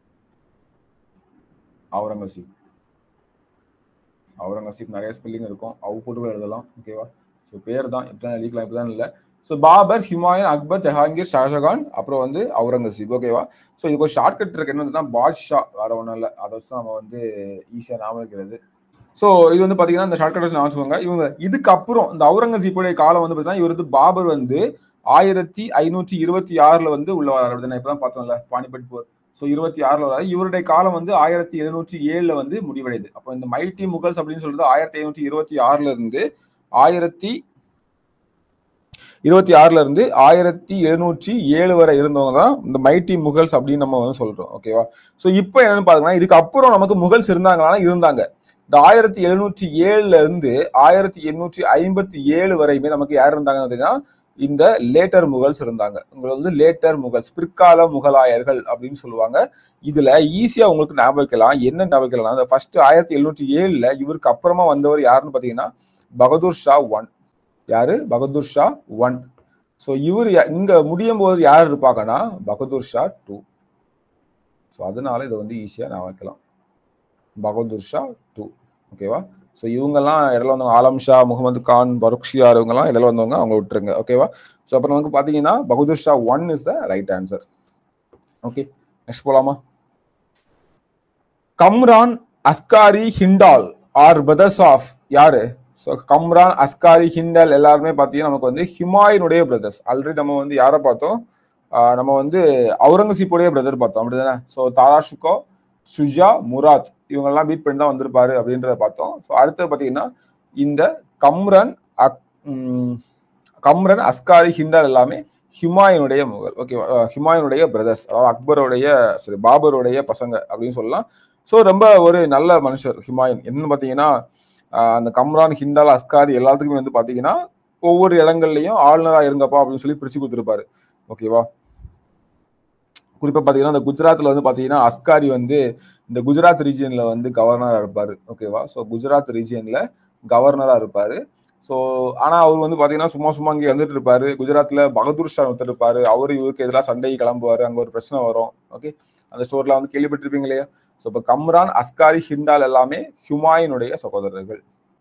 அவுரங்கசீப் அவுரங்கசீப் நிறைய ஸ்பெல்லிங் இருக்கும் அவு போட்டு எழுதலாம் ஓகேவா ஸோ பேர் தான் இப்படி எழுதிக்கலாம் இப்படிதான் இல்லை ஸோ பாபர் ஹிமாயன் அக்பர் ஜஹாங்கீர் ஷாஜகான் அப்புறம் வந்து அவுரங்கசீப் ஓகேவா ஸோ இதுக்கு ஒரு ஷார்ட்கட் இருக்கு என்னதுன்னா பாட்ஷா வேற ஒன்றும் இல்லை அதை வச்சு நம்ம வந்து ஈஸியாக ஞாபகம் வைக்கிறது ஸோ இது வந்து பார்த்தீங்கன்னா இந்த ஷார்ட்கட் வச்சு நான் வச்சுக்கோங்க இவங்க இதுக்கப்புறம் இந்த அவுரங்கசீப்புடைய காலம் வந்து பார்த்தீங்கன்னா இவர் வந்து பாபர் வந்து ஆயிரத்தி ஐநூற்றி இருபத்தி ஆறுல வந்து உள்ள வராரு நான் இப்பதான் பார்த்தோம்ல பானிபட் போர் ஸோ இருபத்தி ஆறுல வராது இவருடைய காலம் வந்து ஆயிரத்தி எழுநூற்றி ஏழுல வந்து முடிவடையுது அப்போ இந்த மைட்டி முகல்ஸ் அப்படின்னு சொல்றது ஆயிரத்தி ஐநூற்றி இருபத்தி ஆறுல இருந்து ஆயிரத்தி இருபத்தி ஆறுல இருந்து ஆயிரத்தி எழுநூற்றி ஏழு வரை இருந்தவங்க தான் இந்த மைட்டி முகல்ஸ் அப்படின்னு நம்ம வந்து சொல்றோம் ஓகேவா ஸோ இப்போ என்னன்னு பாத்தீங்கன்னா இதுக்கு அப்புறம் நமக்கு முகல்ஸ் இருந்தாங்களா இருந்தாங்க இந்த ஆயிரத்தி எழுநூற்றி ஏழுல இருந்து ஆயிரத்தி எண்ணூற்றி ஐம்பத்தி ஏழு வரையுமே நமக்கு யார் இருந்தாங்க அப்படின்னா இந்த லேட்டர் முகல்ஸ் இருந்தாங்க உங்களுக்கு வந்து லேட்டர் முகல்ஸ் பிற்கால முகலாயர்கள் அப்படின்னு சொல்லுவாங்க இதுல ஈஸியா உங்களுக்கு ஞாபகம் வைக்கலாம் என்ன ஞாபகம் வைக்கலாம் அந்த ஃபர்ஸ்ட் ஆயிரத்தி எழுநூற்றி ஏழுல இவருக்கு அப்புறமா வந்தவர் யாருன்னு பாத்தீங்கன்னா பகதூர் ஷா ஒன் யாரு பகதூர் ஷா ஒன் ஸோ இவர் இங்க முடியும் போது யார் இருப்பாங்கன்னா பகதூர் ஷா டூ ஸோ அதனால இதை வந்து ஈஸியா நான் வைக்கலாம் பகதூர் ஷா டூ ஓகேவா ஸோ இவங்கெல்லாம் இடையில வந்தவங்க ஆலம் ஷா முகமது கான் பருக்ஷியார் இவங்கெல்லாம் இடையில வந்தவங்க அவங்க விட்டுருங்க ஓகேவா ஸோ அப்புறம் நமக்கு பார்த்தீங்கன்னா Bahadur Shah one is the right answer okay next போலாமா Kamran Askari Hindal are brothers of யாரு ஸோ கம்ரான் அஸ்காரி ஹிண்டால் எல்லாருமே பார்த்தீங்கன்னா நமக்கு வந்து ஹிமாயினுடைய பிரதர்ஸ் ஆல்ரெடி நம்ம வந்து யாரை பார்த்தோம் நம்ம வந்து அவுரங்கசீப்புடைய பிரதர் பார்த்தோம் அப்படிதானே ஸோ தாராஷுகோ சுஜா முராத் இவங்கெல்லாம் பீட் பண்ணி தான் வந்திருப்பாரு அப்படின்றத பார்த்தோம் ஸோ அடுத்து பார்த்தீங்கன்னா இந்த கம்ரன் அக் கம்ரன் அஸ்காரி ஹிண்டால் எல்லாமே ஹிமாயனுடைய முகல் ஓகே ஹிமாயனுடைய பிரதர்ஸ் அதாவது அக்பருடைய சரி பாபருடைய பசங்க அப்படின்னு சொல்லலாம் ஸோ ரொம்ப ஒரு நல்ல மனுஷர் ஹிமாயன் என்னன்னு பார்த்தீங்கன்னா அந்த கம்ரான் ஹிண்டால் அஸ்காரி எல்லாத்துக்குமே வந்து பார்த்தீங்கன்னா ஒவ்வொரு இடங்கள்லையும் ஆளுநராக இருங்கப்பா அப்படின்னு சொல்லி பிரிச்சு கொடுத்துருப்பாரு ஓகேவா குறிப்பா பாத்தீங்கன்னா இந்த குஜராத்ல வந்து பாத்தீங்கன்னா அஸ்காரி வந்து இந்த குஜராத் ரீஜியன்ல வந்து கவர்னரா இருப்பாரு ஓகேவா ஸோ குஜராத் ரீஜியன்ல கவர்னரா இருப்பாரு ஸோ ஆனா அவர் வந்து பாத்தீங்கன்னா சும்மா சும்மா இங்கே வந்துட்டு இருப்பாரு குஜராத்ல பகதூர் ஷா ஒருத்தர் இருப்பாரு அவரு இவருக்கு எதிராக சண்டை கிளம்புவாரு அங்க ஒரு பிரச்சனை வரும் ஓகே அந்த ஸ்டோர்ல வந்து கேள்விப்பட்டிருப்பீங்க இல்லையா ஸோ இப்போ கம்ரான் அஸ்காரி ஹிண்டால் எல்லாமே ஹுமாயினுடைய சகோதரர்கள்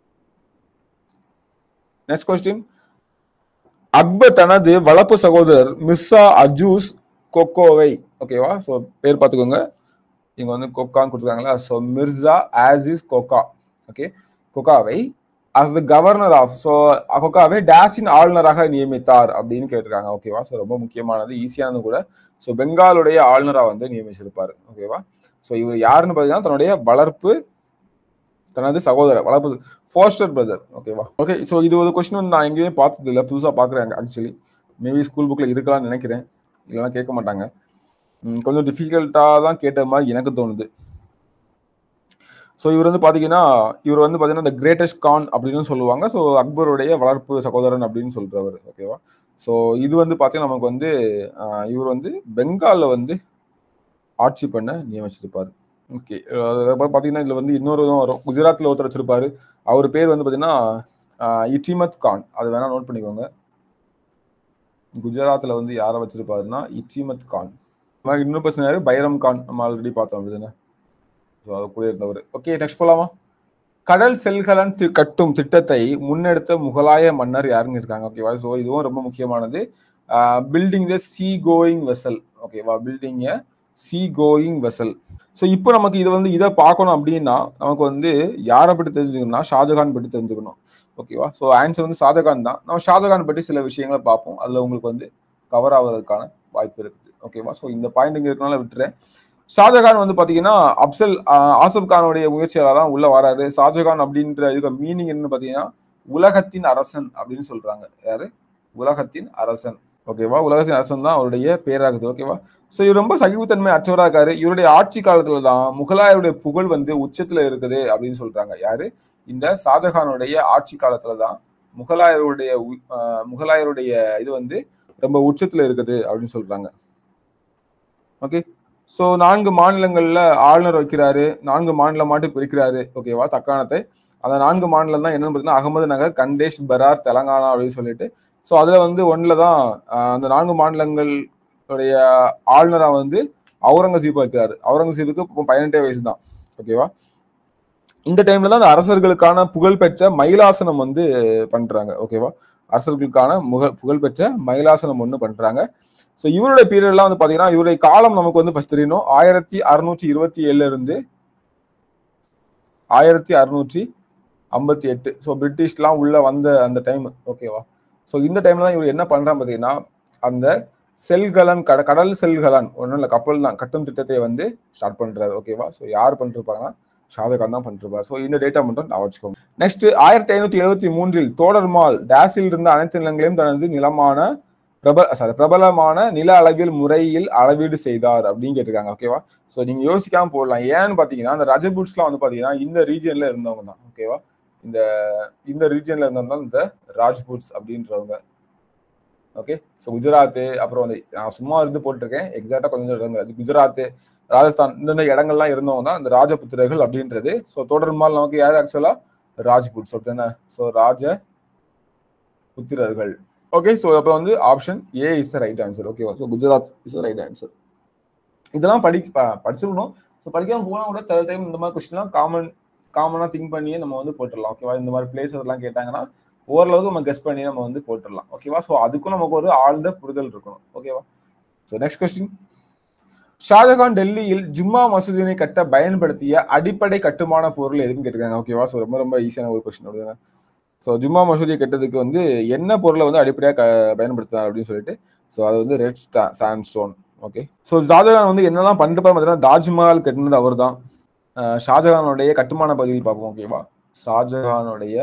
நெக்ஸ்ட் கொஸ்டின் அக்பர் தனது வளர்ப்பு சகோதரர் மிர்சா அஜூஸ் கொக்கோவை ஓகேவா ஸோ பேர் பார்த்துக்கோங்க இங்க வந்து கொக்கான்னு கொடுத்துருக்காங்களா ஸோ மிர்சா ஆசிஸ் கொக்கா ஓகே கொக்காவை as the governor of so கொக்காவை டேஸின் ஆளுநராக நியமித்தார் அப்படின்னு கேட்டிருக்காங்க ஓகேவா ஸோ ரொம்ப முக்கியமானது ஈஸியானது கூட ஸோ பெங்காலுடைய ஆளுநராக வந்து நியமிச்சிருப்பாரு ஓகேவா ஸோ இவர் யாருன்னு பார்த்தீங்கன்னா தன்னுடைய வளர்ப்பு தனது சகோதரர் வளர்ப்பு ஃபோஸ்டர் பிரதர் ஓகேவா ஓகே ஸோ இது ஒரு கொஸ்டின் வந்து நான் எங்கேயுமே பார்த்தது இல்லை புதுசாக பார்க்குறேன் ஆக்சுவலி மேபி ஸ்கூல் புக்கில் இருக்கலாம்னு நினைக்கிறேன் இல்லைன்னா கேட்க மாட்டாங்க கொஞ்சம் டிஃபிகல்ட்டாக தான் கேட்ட மாதிரி எனக்கு தோணுது ஸோ இவர் வந்து பார்த்தீங்கன்னா இவர் வந்து பார்த்தீங்கன்னா இந்த கிரேட்டஸ்ட் கான் அப்படின்னு சொல்லுவாங்க ஸோ அக்பருடைய வளர்ப்பு சகோதரன் அப்படின்னு சொல்றவர் ஓகேவா ஸோ இது வந்து பார்த்தீங்கன்னா நமக்கு வந்து இவர் வந்து பெங்காலில் வந்து ஆட்சி பண்ண நியமிச்சிருப்பாரு ஓகே அதுக்கப்புறம் பார்த்தீங்கன்னா இதில் வந்து இன்னொரு இதுவும் வரும் குஜராத்தில் ஒருத்தர் வச்சிருப்பாரு அவர் பேர் வந்து பார்த்தீங்கன்னா இட்டிமத் கான் அது வேணா நோட் பண்ணிக்கோங்க குஜராத்தில் வந்து யாரை வச்சிருப்பாருன்னா இட்டிமத் கான் இன்னொரு பர்சன் யாரு பைரம் கான் நம்ம ஆல்ரெடி பார்த்தோம் அப்படிதானே ஸோ அது கூட இருந்தவர் ஓகே நெக்ஸ்ட் போலாமா கடல் செல்கலன் கட்டும் திட்டத்தை முன்னெடுத்த முகலாய மன்னர் யாருங்க இருக்காங்க ஓகேவா ஸோ இதுவும் ரொம்ப முக்கியமானது building the sea going vessel ஓகேவா building a sea going vessel so இப்போ நமக்கு இதை வந்து இதை பார்க்கணும் அப்படின்னா நமக்கு வந்து யாரை பற்றி தெரிஞ்சுக்கணும்னா ஷாஜகான் பற்றி தெரிஞ்சுக்கணும் ஓகேவா ஸோ ஆன்சர் வந்து ஷாஜகான் தான் நம்ம ஷாஜகான் பற்றி சில விஷயங்களை பார்ப்போம் அதில் உங்களுக்கு வந்து கவர் ஆவதற்கான வாய்ப்பு இருக்குது ஓகேவா ஸோ இந்த பாயிண்ட் இங்கே இருக்கனால விட்டுறேன் ஷாஜகான் வந்து பார்த்தீங்கன்னா அப்சல் ஆசப் கானுடைய முயற்சியால தான் உள்ள வராரு ஷாஜகான் அப்படின்ற இதுக்கு மீனிங் என்னன்னு பார்த்தீங்கன்னா உலகத்தின் அரசன் அப்படின்னு சொல்றாங்க யாரு உலகத்தின் அரசன் ஓகேவா உலகத்தின் அரசன் தான் அவருடைய பேராகுது ஓகேவா ஸோ இவர் ரொம்ப சகிப்புத்தன்மை அற்றவராக இருக்காரு இவருடைய ஆட்சி காலத்துல தான் முகலாயருடைய புகழ் வந்து உச்சத்துல இருக்குது அப்படின்னு சொல்றாங்க யாரு இந்த ஷாஜஹானுடைய ஆட்சி காலத்துல தான் முகலாயருடைய உ- ஆஹ் முகலாயருடைய இது வந்து ரொம்ப உச்சத்துல இருக்குது அப்படின்னு சொல்றாங்க ஓகே ஸோ நான்கு மாநிலங்கள்ல ஆளுநர் வைக்கிறாரு நான்கு மாநிலமாட்டு பிரிக்கிறாரு ஓகேவா தக்காணத்தை அந்த நான்கு மாநிலம் தான் என்னன்னு பார்த்தீங்கன்னா அகமது நகர் கண்டேஷ் பரார் தெலங்கானா அப்படின்னு சொல்லிட்டு ஸோ அதுல வந்து ஒன்றில் தான் ஆஹ், அந்த நான்கு மாநிலங்கள் உடைய ஆளுநரா வந்து அவுரங்கசீப் இருக்கிறாரு அவுரங்கசீப்புக்கு இப்போ பதினெட்டே வயசு தான் ஓகேவா இந்த டைம்ல தான் அந்த அரசர்களுக்கான புகழ்பெற்ற மயிலாசனம் வந்து பண்றாங்க ஓகேவா அரசர்களுக்கான முக புகழ்பெற்ற மயிலாசனம் ஒன்று பண்றாங்க ஸோ இவருடைய பீரியட்லாம் வந்து பாத்தீங்கன்னா இவருடைய காலம் நமக்கு வந்து ஃபர்ஸ்ட் தெரியணும் ஆயிரத்தி அறுநூற்றி இருபத்தி ஏழுல இருந்து ஆயிரத்தி அறுநூற்றி ஐம்பத்தி எட்டு ஸோ பிரிட்டிஷ்லாம் உள்ள வந்த அந்த டைம் ஓகேவா ஸோ இந்த டைம்ல தான் இவர் என்ன பண்றான் பார்த்தீங்கன்னா அந்த செல்கலன் கட கடல் செல்கலன் ஒன்றும் இல்லை கப்பல் தான் கட்டும் திட்டத்தை வந்து ஸ்டார்ட் பண்றாரு ஓகேவா ஸோ யார் பண்ணிருப்பாங்கன்னா ஷாஜகான் தான் பண்ணிருப்பார் ஸோ இந்த டேட்டா மட்டும் நான் வச்சுக்கோங்க நெக்ஸ்ட் ஆயிரத்தி ஐநூத்தி எழுபத்தி மூன்றில் தோடர்மால் டேஸில் இருந்த அனைத்து நிலங்களையும் தனது நிலமான பிரபல சாரி பிரபலமான நில அளவில் முறையில் அளவீடு செய்தார் அப்படின்னு கேட்டிருக்காங்க ஓகேவா ஸோ நீங்க யோசிக்காம போடலாம் ஏன்னு பாத்தீங்கன்னா அந்த ரஜபுட்ஸ்லாம் வந்து பாத்தீங்கன்னா இந்த ரீஜன்ல இருந்தவங்க தான் ஓகேவா இந்த இந்த ரீஜன்ல இருந்தவங்க தான் இந்த ராஜ்புட்ஸ் அப்படின்றவங்க ஓகே ஸோ குஜராத் அப்புறம் வந்து நான் சும்மா இருந்து போட்டிருக்கேன் எக்ஸாக்டா கொஞ்சம் இடங்க குஜராத் ராஜஸ்தான் இந்தந்த இடங்கள்லாம் இருந்தவங்க தான் இந்த ராஜபுத்திரர்கள் அப்படின்றது ஸோ தொடர்மால் நமக்கு யார் ஆக்சுவலா ராஜ்புட்ஸ் அப்படின்னா ஸோ ராஜ புத்திரர்கள் ஓகே ஸோ அப்போ வந்து option A is the right answer ஓகேவா so Gujarat is the right answer இதெல்லாம் படி ப- படிச்சிருக்கணும் ஸோ படிக்காம போனால் கூட சில டைம் இந்த மாதிரி கொஸ்டின்லாம் காமன் காமனாக திங்க் பண்ணியே நம்ம வந்து போட்டுடலாம் ஓகேவா இந்த மாதிரி பிளேசஸ் எல்லாம் கேட்டாங்கன்னா ஓரளவுக்கு நம்ம கெஸ் பண்ணி நம்ம வந்து போட்டுடலாம் ஓகேவா ஸோ அதுக்கும் நமக்கு ஒரு ஆழ்ந்த புரிதல் இருக்கணும் ஓகேவா ஸோ நெக்ஸ்ட் கொஸ்டின் ஷாஜகான் டெல்லியில் ஜும்மா மசூதியினை கட்ட பயன்படுத்திய அடிப்படை கட்டுமான பொருள் எதுன்னு கேட்டிருக்காங்க ஓகேவா ஸோ ரொம்ப ரொம்ப ஈஸியான ஒரு கொஸ்டின் அப்படிதானே ஸோ ஜும்மா மசூதியை கட்டுறதுக்கு வந்து என்ன பொருளை வந்து அடிப்படையாக க பயன்படுத்தினார் அப்படின்னு சொல்லிட்டு ஸோ அது வந்து red sand stone okay so Shahjahan வந்து என்னெல்லாம் பண்ணிட்டு பார்த்தீங்கன்னா தாஜ்மஹால் கட்டினது அவர் தான் ஷாஜகானுடைய கட்டுமான பகுதியில் பார்ப்போம் ஓகேவா ஷாஜகானுடைய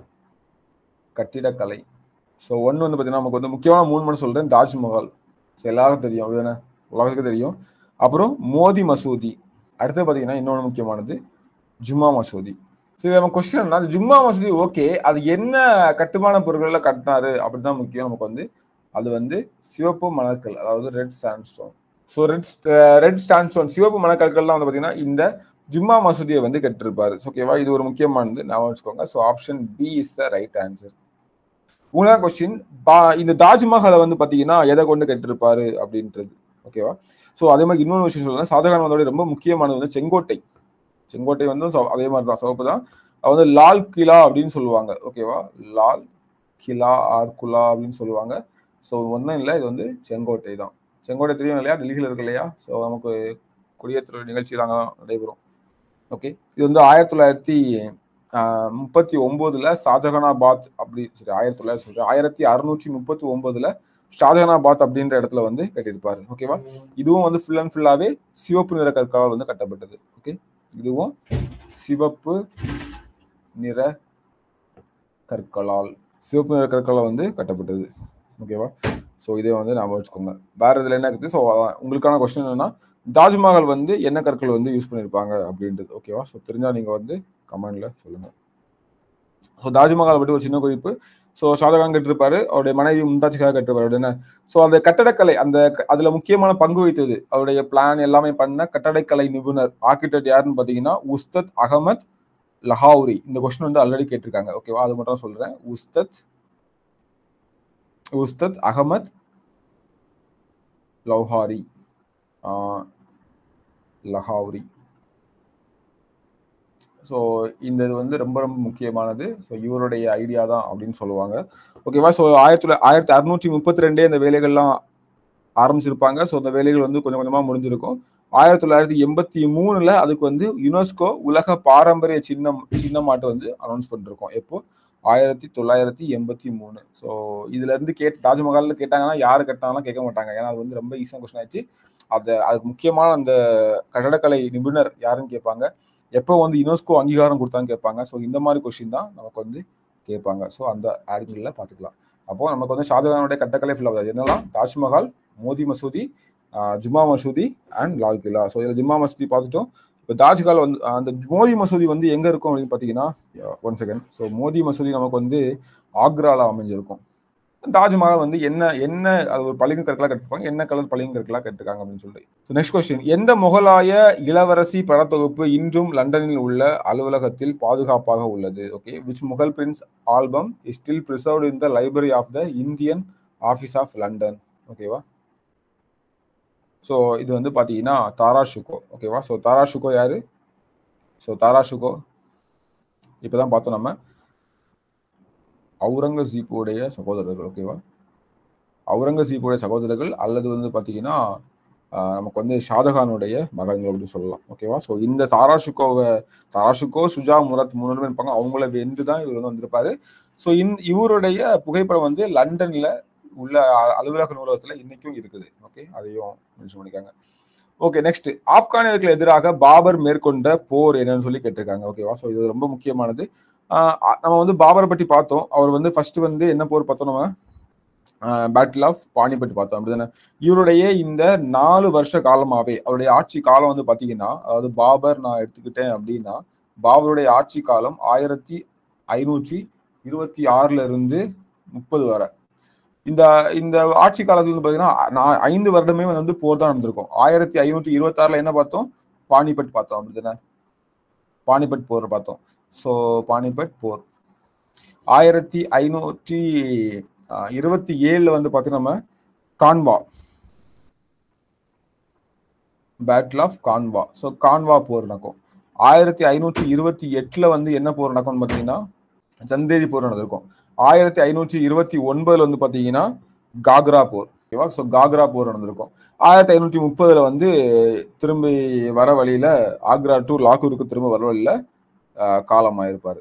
கட்டிடக்கலை ஸோ ஒன்று வந்து பார்த்தீங்கன்னா நமக்கு வந்து முக்கியமான மூணு மட்டும் சொல்றேன் தாஜ்மஹால் ஸோ எல்லாருக்கும் தெரியும் அப்படிதானே உலகத்துக்கு தெரியும் அப்புறம் மோதி மசூதி அடுத்து பார்த்தீங்கன்னா இன்னொன்று முக்கியமானது ஜும்மா மசூதி சரி நம்ம கொஸ்டின் என்ன ஜும்மா மசூதி ஓகே அது என்ன கட்டுமான பொருட்கள்ல கட்டினாரு அப்படின்னு தான் முக்கியம் நமக்கு வந்து அது வந்து சிவப்பு மணற்கல் அதாவது red sandstone so red red sandstone சிவப்பு மணக்கற்கள்லாம் வந்து பார்த்தீங்கன்னா இந்த ஜும்மா மசூதியை வந்து கட்டிருப்பாரு ஓகேவா இது ஒரு முக்கியமானது ஞாபகம் வச்சுக்கோங்க so option B is the right answer மூணாவது கொஸ்டின் இந்த தாஜ்மஹாலை வந்து பார்த்தீங்கன்னா எதை கொண்டு கட்டிருப்பாரு அப்படின்றது ஓகேவா ஸோ அதே மாதிரி இன்னொரு விஷயம் சொல்லலாம் ஷாஜகான் வந்தோட ரொம்ப முக்கியமானது வந்து செங்கோட்டை செங்கோட்டை வந்து சவ- அதே மாதிரி தான் சிவப்பு தான் அது வந்து லால் கிலா அப்படின்னு சொல்லுவாங்க ஓகேவா லால் கிலா ஆர் குலா அப்படின்னு சொல்லுவாங்க ஸோ ஒன்றும் இல்லை இது வந்து செங்கோட்டை தான் செங்கோட்டை தெரியும் இல்லையா டெல்லியில் இருக்கு இல்லையா ஸோ நமக்கு குடியேற்ற நிகழ்ச்சி தாங்க நடைபெறும் ஓகே இது வந்து ஆயிரத்தி தொள்ளாயிரத்தி ஆஹ், முப்பத்தி ஒன்பதுல ஷாஜகானாபாத் அப்படி சரி ஆயிரத்தி தொள்ளாயிரத்தி சொல்றேன் ஆயிரத்தி அறுநூற்றி முப்பத்தி ஒன்பதுல ஷாஜகானாபாத் அப்படின்ற இடத்துல வந்து கட்டியிருப்பாரு ஓகேவா இதுவும் வந்து ஃபுல் அண்ட் ஃபுல்லாவே சிவப்பு நிற கற்களால் வந்து கட்டப்பட்டது ஓகே இதுவும் சிவப்பு நிற கற்களால் சிவப்பு நிற கற்களால் வந்து கட்டப்பட்டது ஓகேவா ஸோ இதே வந்து ஞாபகம் வச்சுக்கோங்க வேற இதுல என்ன இருக்குது ஸோ உங்களுக்கான கொஸ்டின் என்னன்னா தாஜ்மஹால் வந்து என்ன கற்கள் வந்து யூஸ் பண்ணியிருப்பாங்க அப்படின்றது ஓகேவா ஸோ தெரிஞ்சா நீங்க வந்து கமெண்ட்ல சொல்லுங்க ஸோ தாஜ்மஹால் பற்றி ஒரு சின்ன குறிப்பு ஸோ ஷாஜகான் கட்டிருப்பாரு அவருடைய மனைவி மும்தாஜுக்காக கட்டிருப்பாரு அப்படின்னு ஸோ அந்த கட்டடக்கலை அந்த க- அதுல முக்கியமான பங்கு வகித்தது அவருடைய பிளான் எல்லாமே பண்ண கட்டடக்கலை நிபுணர் ஆர்கிடெக்ட் யாருன்னு பாத்தீங்கன்னா உஸ்தத் அகமத் லஹாவுரி இந்த கொஸ்டின் வந்து ஆல்ரெடி கேட்டிருக்காங்க ஓகேவா அது மட்டும் சொல்றேன் உஸ்தத் உஸ்தத் அகமத் லௌஹாரி ஆஹ், லஹாவுரி ஸோ இந்த இது வந்து ரொம்ப ரொம்ப முக்கியமானது ஸோ இவருடைய ஐடியா தான் அப்படின்னு சொல்லுவாங்க ஓகேவா ஸோ ஆயிரத்தி தொள்ளாயிரத்தி ஆயிரத்தி அறுநூற்றி முப்பத்தி ரெண்டே இந்த வேலைகள்லாம் ஆரம்பிச்சிருப்பாங்க ஸோ அந்த வேலைகள் வந்து கொஞ்சம் கொஞ்சமாக முடிஞ்சிருக்கும் ஆயிரத்தி தொள்ளாயிரத்தி எண்பத்தி மூணுல அதுக்கு வந்து யுனெஸ்கோ உலக பாரம்பரிய சின்னம் சின்னமாட்டு வந்து அனௌன்ஸ் பண்ணிருக்கோம் எப்போ ஆயிரத்தி தொள்ளாயிரத்தி எண்பத்தி மூணு ஸோ இதுல இருந்து கேட் தாஜ்மஹால்னு கேட்டாங்கன்னா யாரு கட்டினாலும் கேட்க மாட்டாங்க ஏன்னா அது வந்து ரொம்ப ஈஸியான கொஸ்டின் ஆச்சு அது அதுக்கு முக்கியமான அந்த கட்டடக்கலை நிபுணர் யாருன்னு கேட்பாங்க எப்போ வந்து யுனெஸ்கோ அங்கீகாரம் கொடுத்தான்னு கேட்பாங்க ஸோ இந்த மாதிரி கொஸ்டின் தான் நமக்கு வந்து கேட்பாங்க ஸோ அந்த ஆங்கிளில் பார்த்துக்கலாம் அப்போ நமக்கு வந்து ஷாஜகானுடைய கட்டக்கலை ஃபில் ஆகுது என்னெல்லாம் தாஜ்மஹால் மோதி மசூதி ஆஹ் ஜும்மா மசூதி அண்ட் லால் கிலா ஸோ இதில் ஜும்மா மசூதி பார்த்துட்டோம் இப்போ தாஜ்மஹால் வந்து அந்த மோதி மசூதி வந்து எங்கே இருக்கும் அப்படின்னு பார்த்தீங்கன்னா ஒன் செகண்ட் ஸோ மோதி மசூதி நமக்கு வந்து ஆக்ரால அமைஞ்சிருக்கும் தாஜ்மஹால் வந்து என்ன என்ன அது ஒரு பளிங்கு கற்களா கட்டிருப்பாங்க என்ன கலர் பளிங்கு கற்களா கட்டிருக்காங்க அப்படின்னு சொல்லி ஸோ நெக்ஸ்ட் கொஸ்டின் எந்த முகலாய இளவரசி படத்தொகுப்பு இன்றும் லண்டனில் உள்ள அலுவலகத்தில் பாதுகாப்பாக உள்ளது okay which Mughal prince album is still preserved in the library of the Indian office of London ஓகேவா ஸோ இது வந்து பார்த்தீங்கன்னா தாரா ஷுகோ ஓகேவா ஸோ தாரா ஷுகோ யாரு ஸோ தாரா ஷுகோ இப்போதான் பார்த்தோம் நம்ம அவுரங்கசீப்புடைய சகோதரர்கள் ஓகேவா அவுரங்கசீப்புடைய சகோதரர்கள் அல்லது வந்து பார்த்தீங்கன்னா ஆஹ் நமக்கு வந்து ஷாஜஹானுடைய மகன்கள் அப்படின்னு சொல்லலாம் ஓகேவா ஸோ இந்த தாராஷுக்கோவை தாராஷுக்கோ சுஜா முரத் மூணு பேர் இருப்பாங்க அவங்கள வென்று தான் இவர் வந்து வந்திருப்பாரு ஸோ இந் இவருடைய புகைப்படம் வந்து லண்டன்ல உள்ள அ- அலுவலக நூலகத்துல இன்னைக்கும் இருக்குது ஓகே அதையும் மென்ஷன் பண்ணிக்காங்க ஓகே நெக்ஸ்ட் ஆப்கானியர்களுக்கு எதிராக பாபர் மேற்கொண்ட போர் என்னன்னு சொல்லி கேட்டிருக்காங்க ஓகேவா ஸோ இது ரொம்ப முக்கியமானது ஆஹ் அ- நம்ம வந்து பாபரை பற்றி பார்த்தோம் அவர் வந்து ஃபர்ஸ்ட் வந்து என்ன போர் பார்த்தோம் நம்ம பேட்டில் ஆஃப் பானிபட் பார்த்தோம் அப்படிதானே இவருடைய இந்த நாலு வருஷ காலமாவே அவருடைய ஆட்சி காலம் வந்து பாத்தீங்கன்னா அதாவது பாபர் நான் எடுத்துக்கிட்டேன் அப்படின்னா பாபருடைய ஆட்சி காலம் ஆயிரத்தி ஐநூற்றி இருபத்தி ஆறுல இருந்து முப்பது வரை இந்த இந்த ஆட்சி காலத்துல வந்து பாத்தீங்கன்னா நான் ஐந்து வருடமே வந்து போர் தான் நடந்திருக்கும் ஆயிரத்தி ஐநூற்றி இருபத்தி ஆறுல என்ன பார்த்தோம் பானிபட் பார்த்தோம் அப்படிதானே பானிபட் போர் பார்த்தோம் ஸோ பானிபட் போர் ஆயிரத்தி ஐநூற்றி இருபத்தி ஏழுல வந்து பார்த்தீங்கன்னா நம்ம Khanwa battle of Khanwa so Khanwa போர் நடக்கும் ஆயிரத்தி ஐநூற்றி இருபத்தி எட்டுல வந்து என்ன போர் நடக்கும்னு பார்த்தீங்கன்னா சந்தேரி போர் நடந்திருக்கும் ஆயிரத்தி ஐநூற்றி இருபத்தி ஒன்பதுல வந்து பார்த்தீங்கன்னா காக்ரா போர் ஓகேவா ஸோ காக்ரா போர் நடந்திருக்கும் ஆயிரத்தி ஐநூற்றி முப்பதுல வந்து திரும்பி வர வழியில ஆக்ரா டு லாகூருக்கு திரும்ப வர வழியில ஆஹ் காலமாயிருப்பாரு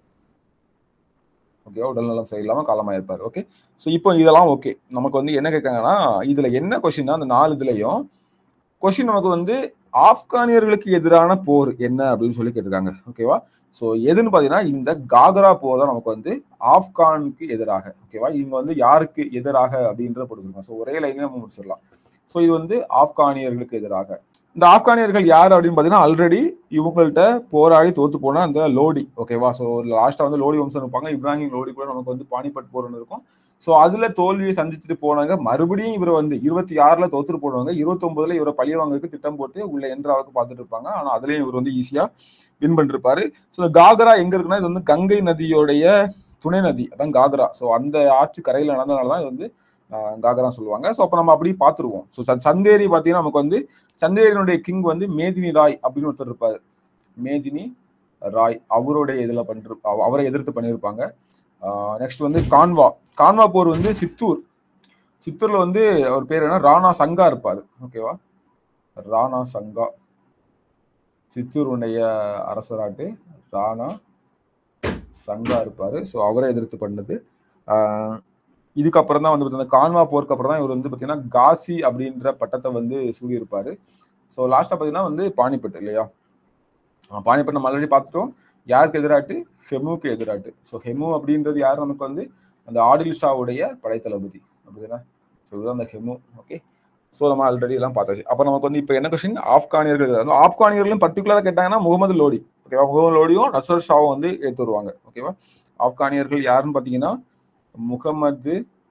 ஓகேவா உடல்நலம் சரியில்லாம காலமாயிருப்பாரு ஓகே ஸோ இப்போ இதெல்லாம் ஓகே நமக்கு வந்து என்ன கேட்காங்கன்னா இதுல என்ன கொஸ்டின்னா அந்த நாலு இதுலயும் கொஸ்டின் நமக்கு வந்து ஆப்கானியர்களுக்கு எதிரான போர் என்ன அப்படின்னு சொல்லி கேட்டிருக்காங்க ஓகேவா ஸோ எதுன்னு பார்த்தீங்கன்னா இந்த காகரா போர் தான் நமக்கு வந்து ஆப்கானுக்கு எதிராக ஓகேவா இவங்க வந்து யாருக்கு எதிராக அப்படின்றத போட்டுருக்காங்க ஸோ ஒரே லைன்ல நம்ம முடிச்சிடலாம் ஸோ இது வந்து ஆப்கானியர்களுக்கு எதிராக இந்த ஆப்கானியர்கள் யார் அப்படின்னு பார்த்தீங்கன்னா ஆல்ரெடி இவங்கள்ட்ட போராடி தோத்து போன அந்த லோடி ஓகேவா ஸோ லாஸ்ட்டாக வந்து லோடி வம்சம் இருப்பாங்க இப்ராஹிம் லோடி கூட நமக்கு வந்து பானிபட் போர்னு இருக்கும் ஸோ அதுல தோல்வியை சந்திச்சுட்டு போனாங்க மறுபடியும் இவர் வந்து இருபத்தி ஆறுல தோத்துட்டு போனவங்க இருபத்தொன்பதுல இவரை பழிய வாங்குறதுக்கு திட்டம் போட்டு உள்ள என்றாவுக்கு பார்த்துட்டு இருப்பாங்க ஆனா அதுலயும் இவர் வந்து ஈஸியா வின் பண்ணிருப்பாரு ஸோ இந்த காகரா எங்க இருக்குன்னா இது வந்து கங்கை நதியோடைய துணை நதி அதான் காகரா ஸோ அந்த ஆற்று கரையில நடந்தனால தான் இது வந்து ஆஹ், காகரா சொல்லுவாங்க ஸோ அப்போ நம்ம அப்படி பார்த்துருவோம் ஸோ சந்தேரி பார்த்தீங்கன்னா நமக்கு வந்து சந்தேரியினுடைய கிங் வந்து மேதினி ராய் அப்படின்னு ஒருத்தர் இருப்பாரு மேதினி ராய் அவருடைய இதுல பண்ணிரு அவ- அவரை எதிர்த்து பண்ணியிருப்பாங்க நெக்ஸ்ட் வந்து கான்வா கான்வா போர் வந்து சித்தூர் சித்தூர்ல வந்து அவர் பேர் என்ன ராணா சங்கா இருப்பாரு ஓகேவா ராணா சங்கா சித்தூருடைய அரசராட்டு ராணா சங்கா இருப்பாரு ஸோ அவரை எதிர்த்து பண்ணது ஆஹ் இதுக்கப்புறம் தான் வந்து பார்த்தீங்கன்னா கான்வா போருக்கு அப்புறம் தான் இவர் வந்து பார்த்தீங்கன்னா காசி அப்படின்ற பட்டத்தை வந்து சூடியிருப்பாரு ஸோ லாஸ்ட்டாக பார்த்தீங்கன்னா வந்து பானிபட் இல்லையா ஆஹ் பானிபட் நம்ம ஆல்ரெடி பார்த்துட்டோம் யாருக்கு எதிராட்டு ஹெமுக்கு எதிராட்டு ஸோ ஹெமு அப்படின்றது யார் நமக்கு வந்து அந்த ஆடில் ஷாவுடைய படைத்தளபதி அப்படிதானே ஸோ இதுதான் அந்த ஹெமு ஓகே ஸோ நம்ம ஆல்ரெடி எல்லாம் பார்த்தாச்சு அப்போ நமக்கு வந்து இப்போ என்ன கொஸ்டின் ஆப்கானியர்கள் எதிராக. ஆப்கானியர்களும் பர்டிகுலராக கேட்டாங்கன்னா முகமது லோடி ஓகேவா முகமது லோடியும் நசர் ஷாவும் வந்து ஏற்று வருவாங்க ஓகேவா ஆப்கானியர்கள் யாருன்னு பார்த்தீங்கன்னா முகமது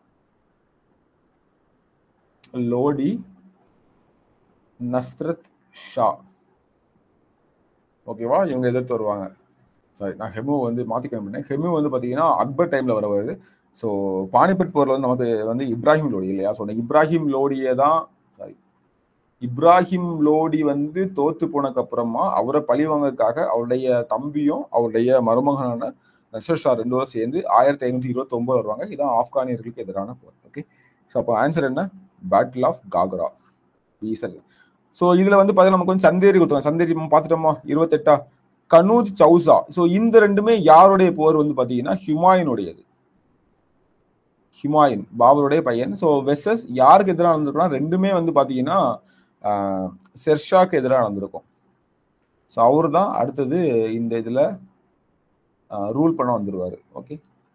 லோடி நஸ்ரத் ஷா ஓகேவா இவங்க எதிர்த்து வருவாங்க சாரி நான் ஹெமு வந்து மாத்திக்கணும் பண்ணேன் ஹெமு வந்து பாத்தீங்கன்னா அக்பர் டைம்ல வரவர் ஸோ பானிபட் போர்ல வந்து நமக்கு வந்து இப்ராஹிம் லோடி இல்லையா ஸோ இப்ராஹிம் லோடியை தான் சாரி இப்ராஹிம் லோடி வந்து தோற்று போனதுக்கு அப்புறமா அவரை பழி வாங்கறதுக்காக அவருடைய தம்பியும் அவருடைய மருமகனான நஷர் ஷா ரெண்டு பேரும் சேர்ந்து ஆயிரத்தி ஐநூத்தி இருபத்தி ஒன்பது வருவாங்க இதான் ஆப்கானியர்களுக்கு எதிரான போர் ஓகே ஸோ அப்போ ஆன்சர் என்ன பேட்டில் ஆஃப் காக்ரா ஈசர் ஸோ இதுல வந்து பார்த்தீங்கன்னா நமக்கு வந்து சந்தேரி கொடுத்தாங்க சந்தேரி நம்ம பார்த்துட்டோமா இருபத்தெட்டா கனூஜ் சௌசா ஸோ இந்த ரெண்டுமே யாருடைய போர் வந்து பார்த்தீங்கன்னா ஹுமாயூனுடையது ஹுமாயூன் பாபருடைய பையன் ஸோ வெசஸ் யாருக்கு எதிராக நடந்திருக்குன்னா ரெண்டுமே வந்து பார்த்தீங்கன்னா ஆஹ், ஷெர்ஷாக்கு எதிராக நடந்திருக்கும் ஸோ அவர் தான் அடுத்தது இந்த இதில் ரூல் பண்ண வந்துருவாரு okay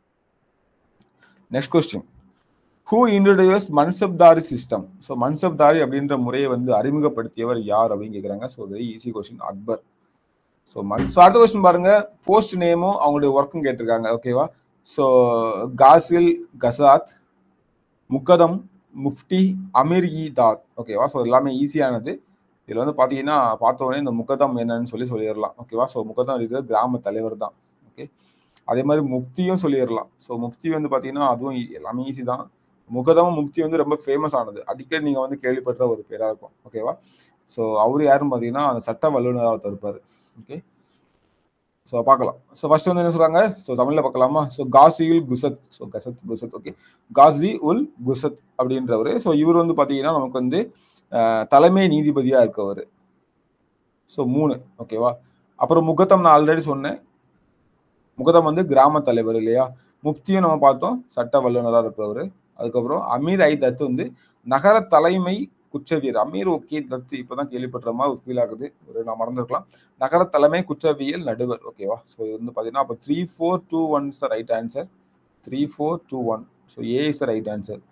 next question who introduce Mansabdari system so Mansabdari அப்படின்ற முறையை வந்து அறிமுகப்படுத்தியவர் யார் அப்படின்னு கேட்குறாங்க so very easy question Akbar so மன் ஸோ அடுத்த கொஸ்டின் பாருங்க போஸ்ட் நேமும் அவங்களுடைய ஒர்க்கும் கேட்டிருக்காங்க ஓகேவா ஸோ காசில் கசாத் முக்கதம் முஃப்டி அமீர் இ தாத் ஓகேவா ஸோ எல்லாமே ஈஸியானது இதில் வந்து பார்த்தீங்கன்னா பார்த்த உடனே இந்த முக்கதம் என்னன்னு சொல்லி சொல்லிடலாம் ஓகேவா ஸோ முக்கதம் இருக்கிறது கிராம தலைவர் தான் ஓகே அதே மாதிரி முக்தியும் சொல்லிடலாம் ஸோ முக்தி வந்து பார்த்தீங்கன்னா அதுவும் எல்லாமே ஈஸி தான் முகதமும் முக்தி வந்து ரொம்ப ஃபேமஸ் ஆனது அடிக்கடி நீங்கள் வந்து கேள்விப்பட்ட ஒரு பேராக இருக்கும் ஓகேவா ஸோ அவர் யாருன்னு பார்த்தீங்கன்னா அந்த சட்ட வல்லுநராக ஒருத்தர் இருப்பார் ஓகே ஸோ பார்க்கலாம் ஸோ ஃபர்ஸ்ட் வந்து என்ன சொல்றாங்க ஸோ தமிழில் பார்க்கலாமா so Qazi ul Quzat so Quzat Quzat okay Qazi ul Quzat அப்படின்றவர் ஸோ இவர் வந்து பார்த்தீங்கன்னா நமக்கு வந்து தலைமை நீதிபதியாக இருக்கவர் ஸோ மூணு ஓகேவா அப்புறம் முகத்தம் நான் ஆல்ரெடி சொன்னேன் முகதம் வந்து கிராம தலைவர் இல்லையா முப்தியும் நம்ம பார்த்தோம் சட்ட வல்லுநராக இருக்கிறவர் அதுக்கப்புறம் அமீர் ஐ தத் வந்து நகர தலைமை குற்றவியல் அமீர் ஓகே தத்து இப்போதான் கேள்விப்படுற மாதிரி ஃபீல் ஆகுது ஒரு நான் மறந்துருக்கலாம் நகர தலைமை குற்றவியல் நடுவர் ஓகேவா ஸோ இது வந்து பார்த்தீங்கன்னா அப்போ three four two one sir right answer three four two one so A is right answer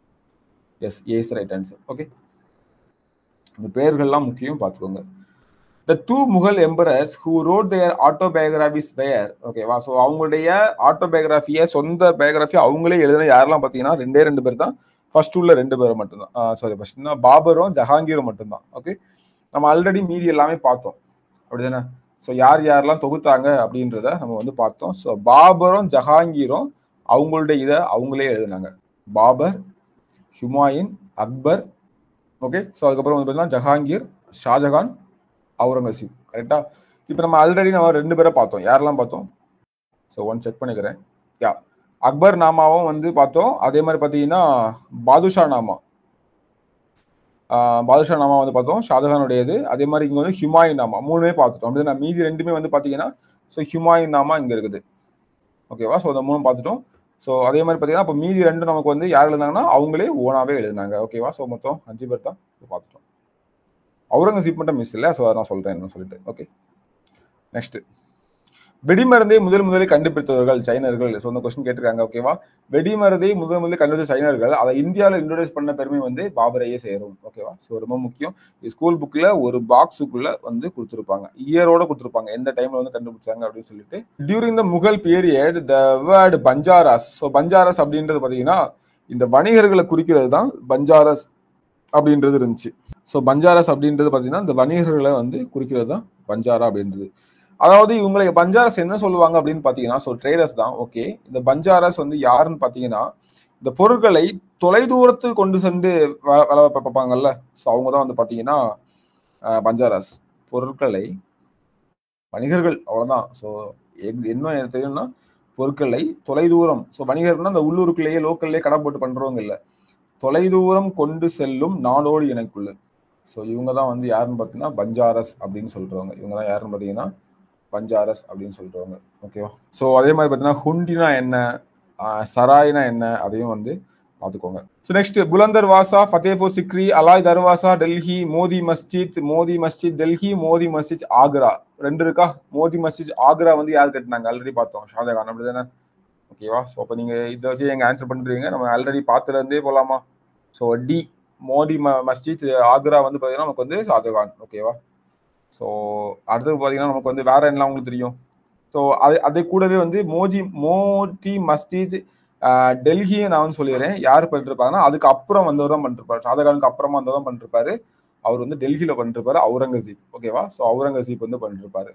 yes A is right answer okay இந்த பெயர்கள்லாம் முக்கியம் பார்த்துக்கோங்க the two Mughal emperors who wrote their autobiographies were ஓகேவா so அவங்களுடைய ஆட்டோபயோகிராஃபியை சொந்த biography அவங்களே எழுதின யாரெல்லாம் பார்த்தீங்கன்னா ரெண்டே ரெண்டு பேர் தான் ஃபர்ஸ்ட் உள்ள ரெண்டு பேரும் மட்டும்தான் சாரி ஃபர்ஸ்ட்னா பாபரும் ஜஹாங்கீரும் மட்டும்தான் ஓகே நம்ம ஆல்ரெடி மீதி எல்லாமே பார்த்தோம் அப்படிதானே ஸோ யார் யாரெல்லாம் தொகுத்தாங்க அப்படின்றத நம்ம வந்து பார்த்தோம் ஸோ பாபரும் ஜஹாங்கீரும் அவங்களுடைய இதை அவங்களே எழுதினாங்க பாபர் ஹுமாயின் அக்பர் ஓகே ஸோ அதுக்கப்புறம் வந்து பார்த்தீங்கன்னா ஜஹாங்கீர் ஷாஜகான் அவுரங்கசீப் கரெக்டா இப்போ நம்ம ஆல்ரெடி நம்ம ரெண்டு பேரை பார்த்தோம் யாரெல்லாம் பார்த்தோம் ஸோ ஒன் செக் பண்ணிக்கிறேன் யா அக்பர் நாமாவும் வந்து பார்த்தோம் அதே மாதிரி பார்த்தீங்கன்னா பாதுஷா நாமா பாதுஷா நாமா வந்து பார்த்தோம் ஷாஜகானுடையது அதே மாதிரி இங்கே வந்து ஹிமாயின் நாமா மூணுமே பார்த்துட்டோம் அப்படி நான் மீதி ரெண்டுமே வந்து பார்த்தீங்கன்னா ஸோ ஹிமாயின் நாமா இங்கே இருக்குது ஓகேவா ஸோ அந்த மூணு பார்த்துட்டோம் ஸோ அதே மாதிரி பார்த்தீங்கன்னா இப்போ மீதி ரெண்டும் நமக்கு வந்து யார் எழுந்தாங்கன்னா அவங்களே ஓனாவே எழுதினாங்க ஓகேவா ஸோ மொத்தம் அஞ்சு பேர் தான் பார்த்துட்டோம் அவுரங்கசீப் மட்டும் மிஸ் இல்லை ஸோ நான் சொல்கிறேன் என்ன சொல்லிட்டு ஓகே நெக்ஸ்ட் வெடிமருந்தை முதல் முதலில் கண்டுபிடித்தவர்கள் சைனர்கள் ஸோ அந்த கொஸ்டின் கேட்டிருக்காங்க ஓகேவா வெடிமருந்தை முதல் முதலில் கண்டுபிடித்த சைனர்கள் அதை இந்தியாவில் இன்ட்ரோடியூஸ் பண்ண பெருமை வந்து பாபரையே சேரும் ஓகேவா ஸோ ரொம்ப முக்கியம் ஸ்கூல் புக்கில் ஒரு பாக்ஸுக்குள்ள வந்து கொடுத்துருப்பாங்க இயரோட கொடுத்துருப்பாங்க எந்த டைம்ல வந்து கண்டுபிடிச்சாங்க அப்படின்னு சொல்லிட்டு during the Mughal period the word Banjaras so Banjaras அப்படின்றது பார்த்தீங்கன்னா இந்த வணிகர்களை குறிக்கிறது தான் பஞ்சாரஸ் அப்படின்றது இருந்துச்சு ஸோ பஞ்சாரஸ் அப்படின்றது பார்த்தீங்கன்னா இந்த வணிகர்களை வந்து குறிக்கிறது தான் பஞ்சாரா அப்படின்றது அதாவது இவங்களை பஞ்சாரஸ் என்ன சொல்லுவாங்க அப்படின்னு பார்த்தீங்கன்னா ஸோ ட்ரேடர்ஸ் தான் ஓகே இந்த பஞ்சாரஸ் வந்து யாருன்னு பார்த்தீங்கன்னா இந்த பொருட்களை தொலைதூரத்துக்கு கொண்டு சென்று வேலை பார்ப்பாங்கல்ல ஸோ அவங்க தான் வந்து பார்த்தீங்கன்னா பஞ்சாரஸ் பொருட்களை வணிகர்கள் அவ்வளோதான் ஸோ என்ன தெரியும்னா பொருட்களை தொலைதூரம் ஸோ வணிகர்கள்னா இந்த உள்ளூருக்குள்ளேயே லோக்கல்லேயே கடை போட்டு பண்ணுறவங்க இல்லை தொலைதூரம் கொண்டு செல்லும் நாடோடு இணைக்குள்ள ஸோ இவங்க தான் வந்து யாருன்னு பார்த்தீங்கன்னா பஞ்சாரஸ் அப்படின்னு சொல்றவங்க இவங்க தான் யாருன்னு பார்த்தீங்கன்னா பஞ்சாரஸ் அப்படின்னு சொல்றவங்க ஓகேவா ஸோ அதே மாதிரி பார்த்தீங்கன்னா ஹுண்டினா என்ன சராய்னா என்ன அதையும் வந்து பார்த்துக்கோங்க ஸோ நெக்ஸ்ட் புலந்தர் வாசா ஃபத்தேபூர் சிக்ரி அலாய் தர்வாசா டெல்லி மோதி மஸ்ஜித் மோதி மஸ்ஜித் டெல்லி மோதி மஸ்ஜித் ஆக்ரா ரெண்டு இருக்கா மோதி மஸ்ஜித் ஆக்ரா வந்து யார் கட்டினாங்க ஆல்ரெடி பார்த்தோம் ஷாஜகான் அப்படி தானே ஓகேவா ஸோ அப்போ நீங்கள் இதை வச்சு எங்கள் ஆன்சர் பண்ணுறீங்க நம்ம ஆல்ரெடி பார்த்துலேருந்தே போகலாமா ஸோ டி மோடி ம மஸ்ஜித் ஆக்ரா வந்து பார்த்தீங்கன்னா நமக்கு வந்து ஷாஜகான் ஓகேவா ஸோ அடுத்தது பார்த்தீங்கன்னா நமக்கு வந்து வேற என்ன உங்களுக்கு தெரியும் ஸோ அது அதை கூடவே வந்து மோஜி மோடி மஸ்ஜித் டெல்லியை நான் வந்து சொல்லிடுறேன் யார் பண்ணிருப்பாங்கன்னா அதுக்கு அப்புறம் வந்தவர் தான் பண்ணிருப்பாரு ஷாஜகானுக்கு அப்புறமா வந்தவர் தான் பண்ணிருப்பாரு அவர் வந்து டெல்லியில பண்ணிருப்பாரு அவுரங்கசீப் ஓகேவா ஸோ அவுரங்கசீப் வந்து பண்ணிருப்பாரு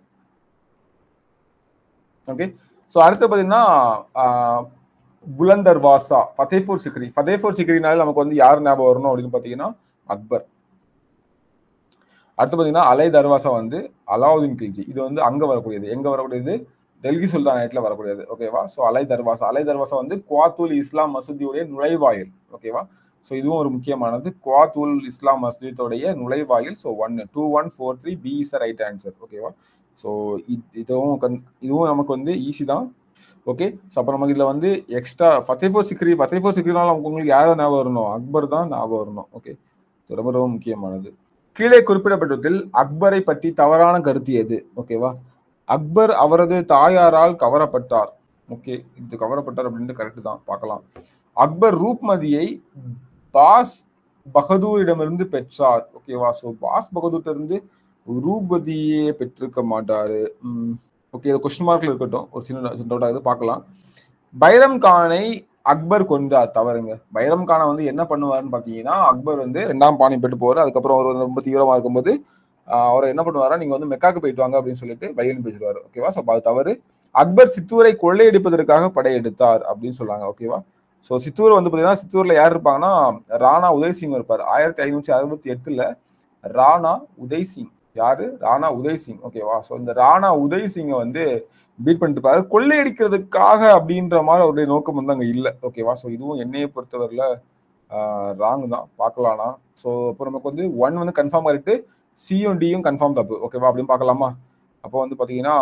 ஓகே ஸோ அடுத்து பார்த்தீங்கன்னா புலந்தர் வாசா ஃபதேபூர் சிக்ரி ஃபதேபூர் சிக்ரினால நமக்கு வந்து யார் ஞாபகம் வரணும் அப்படின்னு பார்த்தீங்கன்னா அக்பர் அடுத்து பார்த்தீங்கன்னா அலை தர்வாசா வந்து அலாவுதீன் கில்ஜி இது வந்து அங்கே வரக்கூடியது எங்கே வரக்கூடியது டெல்லி சுல்தானேட்ல வரக்கூடியது ஓகேவா ஸோ அலை தர்வாசா அலை தர்வாசா வந்து குவாத்துல் இஸ்லாம் மசூதியுடைய நுழைவாயில் ஓகேவா ஸோ இதுவும் ஒரு முக்கியமானது குவாத்துல் இஸ்லாம் மஸ்ஜிதோடைய நுழைவாயில் so one two one four three B is right answer ஓகேவா ஸோ இதுவும் இதுவும் நமக்கு வந்து ஈஸி தான் ஓகே ஸோ அப்போ நமக்கு இதில் வந்து எக்ஸ்ட்ரா ஃபத்தேஃபோர் சிக்ரி ஃபத்தேஃபோர் சிக்ரினால உங்களுக்கு யாரும் ஞாபகம் வரணும் அக்பர் தான் ஞாபகம் வரணும் ஓகே ஸோ ரொம்ப ரொம்ப முக்கியமானது கீழே குறிப்பிடப்பட்டதில் அக்பரை பற்றி தவறான கருத்து எது ஓகேவா அக்பர் அவரது தாயாரால் கவரப்பட்டார் ஓகே இது கவரப்பட்டார் அப்படின்ட்டு கரெக்ட் தான் பார்க்கலாம் அக்பர் ரூப்மதியை பாஸ் பகதூரிடமிருந்து பெற்றார் ஓகேவா ஸோ பாஸ் பகதூர்ட்ட இருந்து ரூபதியே பெற்றிருக்க மாட்டாரு ஓகே இது கொஸ்டின் மார்க்ல இருக்கட்டும் ஒரு சின்ன டவுட் ஆகுது பார்க்கலாம் பைரம் கானை அக்பர் கொண்டார் தவறுங்க பைரம் கானை வந்து என்ன பண்ணுவாருன்னு பார்த்தீங்கன்னா அக்பர் வந்து ரெண்டாம் பாணி பெற்று போறாரு அதுக்கப்புறம் அவர் வந்து ரொம்ப தீவிரமா இருக்கும்போது அவரை என்ன பண்ணுவாரா நீங்க வந்து மெக்காக்கு போயிட்டு வாங்க அப்படின்னு சொல்லிட்டு வயலின் பேசுவாரு ஓகேவா ஸோ அது தவறு அக்பர் சித்தூரை கொள்ளையடிப்பதற்காக படையெடுத்தார் அப்படின்னு சொல்லாங்க ஓகேவா ஸோ சித்தூர் வந்து பார்த்தீங்கன்னா சித்தூர்ல யார் இருப்பாங்கன்னா ராணா உதய்சிங் இருப்பார் ஆயிரத்தி ஐநூற்றி அறுபத்தி எட்டுல ராணா உதய்சிங் யாரு ராணா உதய்சிங் ஓகேவா ஸோ இந்த ராணா உதய்சிங்கை வந்து பீட் பண்ணிட்டு பாரு கொள்ளையடிக்கிறதுக்காக அப்படின்ற மாதிரி அவருடைய நோக்கம் வந்து அங்கே இல்லை ஓகேவா ஸோ இதுவும் என்னையை பொறுத்தவரையில் ராங் தான் பார்க்கலாம்னா ஸோ இப்போ நமக்கு வந்து ஒன் வந்து கன்ஃபார்ம் ஆகிட்டு சியும் டியும் கன்ஃபார்ம் தப்பு ஓகேவா அப்படின்னு பார்க்கலாமா அப்போ வந்து பார்த்தீங்கன்னா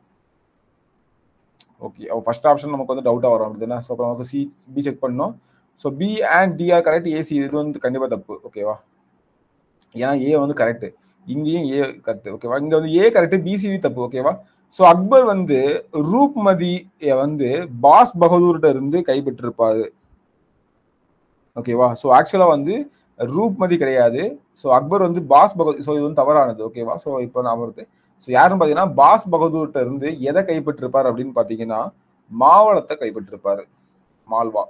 ஓகே ஃபர்ஸ்ட் ஆப்ஷன் நமக்கு வந்து டவுட்டாக வரும் அப்படின்னா ஸோ அப்போ நமக்கு சி பி செக் பண்ணணும் so B and D are correct A C இது வந்து கண்டிப்பாக தப்பு ஓகேவா ஏன்னா ஏ வந்து கரெக்ட் இங்கேயும் ஏ கரெக்ட் ஓகேவா இங்கே வந்து ஏ கரெக்ட் பிசிடி தப்பு ஓகேவா ஸோ அக்பர் வந்து ரூப்மதி வந்து பாஸ் பகதூர்கிட்ட இருந்து கைப்பற்றிருப்பாரு ஓகேவா ஸோ ஆக்சுவலாக வந்து ரூப்மதி கிடையாது ஸோ அக்பர் வந்து பாஸ் பகதூர் ஸோ இது வந்து தவறானது ஓகேவா ஸோ இப்போ நான் வருது ஸோ யாருன்னு பார்த்தீங்கன்னா பாஸ் பகதூர்கிட்ட இருந்து எதை கைப்பற்றிருப்பார் அப்படின்னு பார்த்தீங்கன்னா மாவளத்தை கைப்பற்றிருப்பாரு மால்வா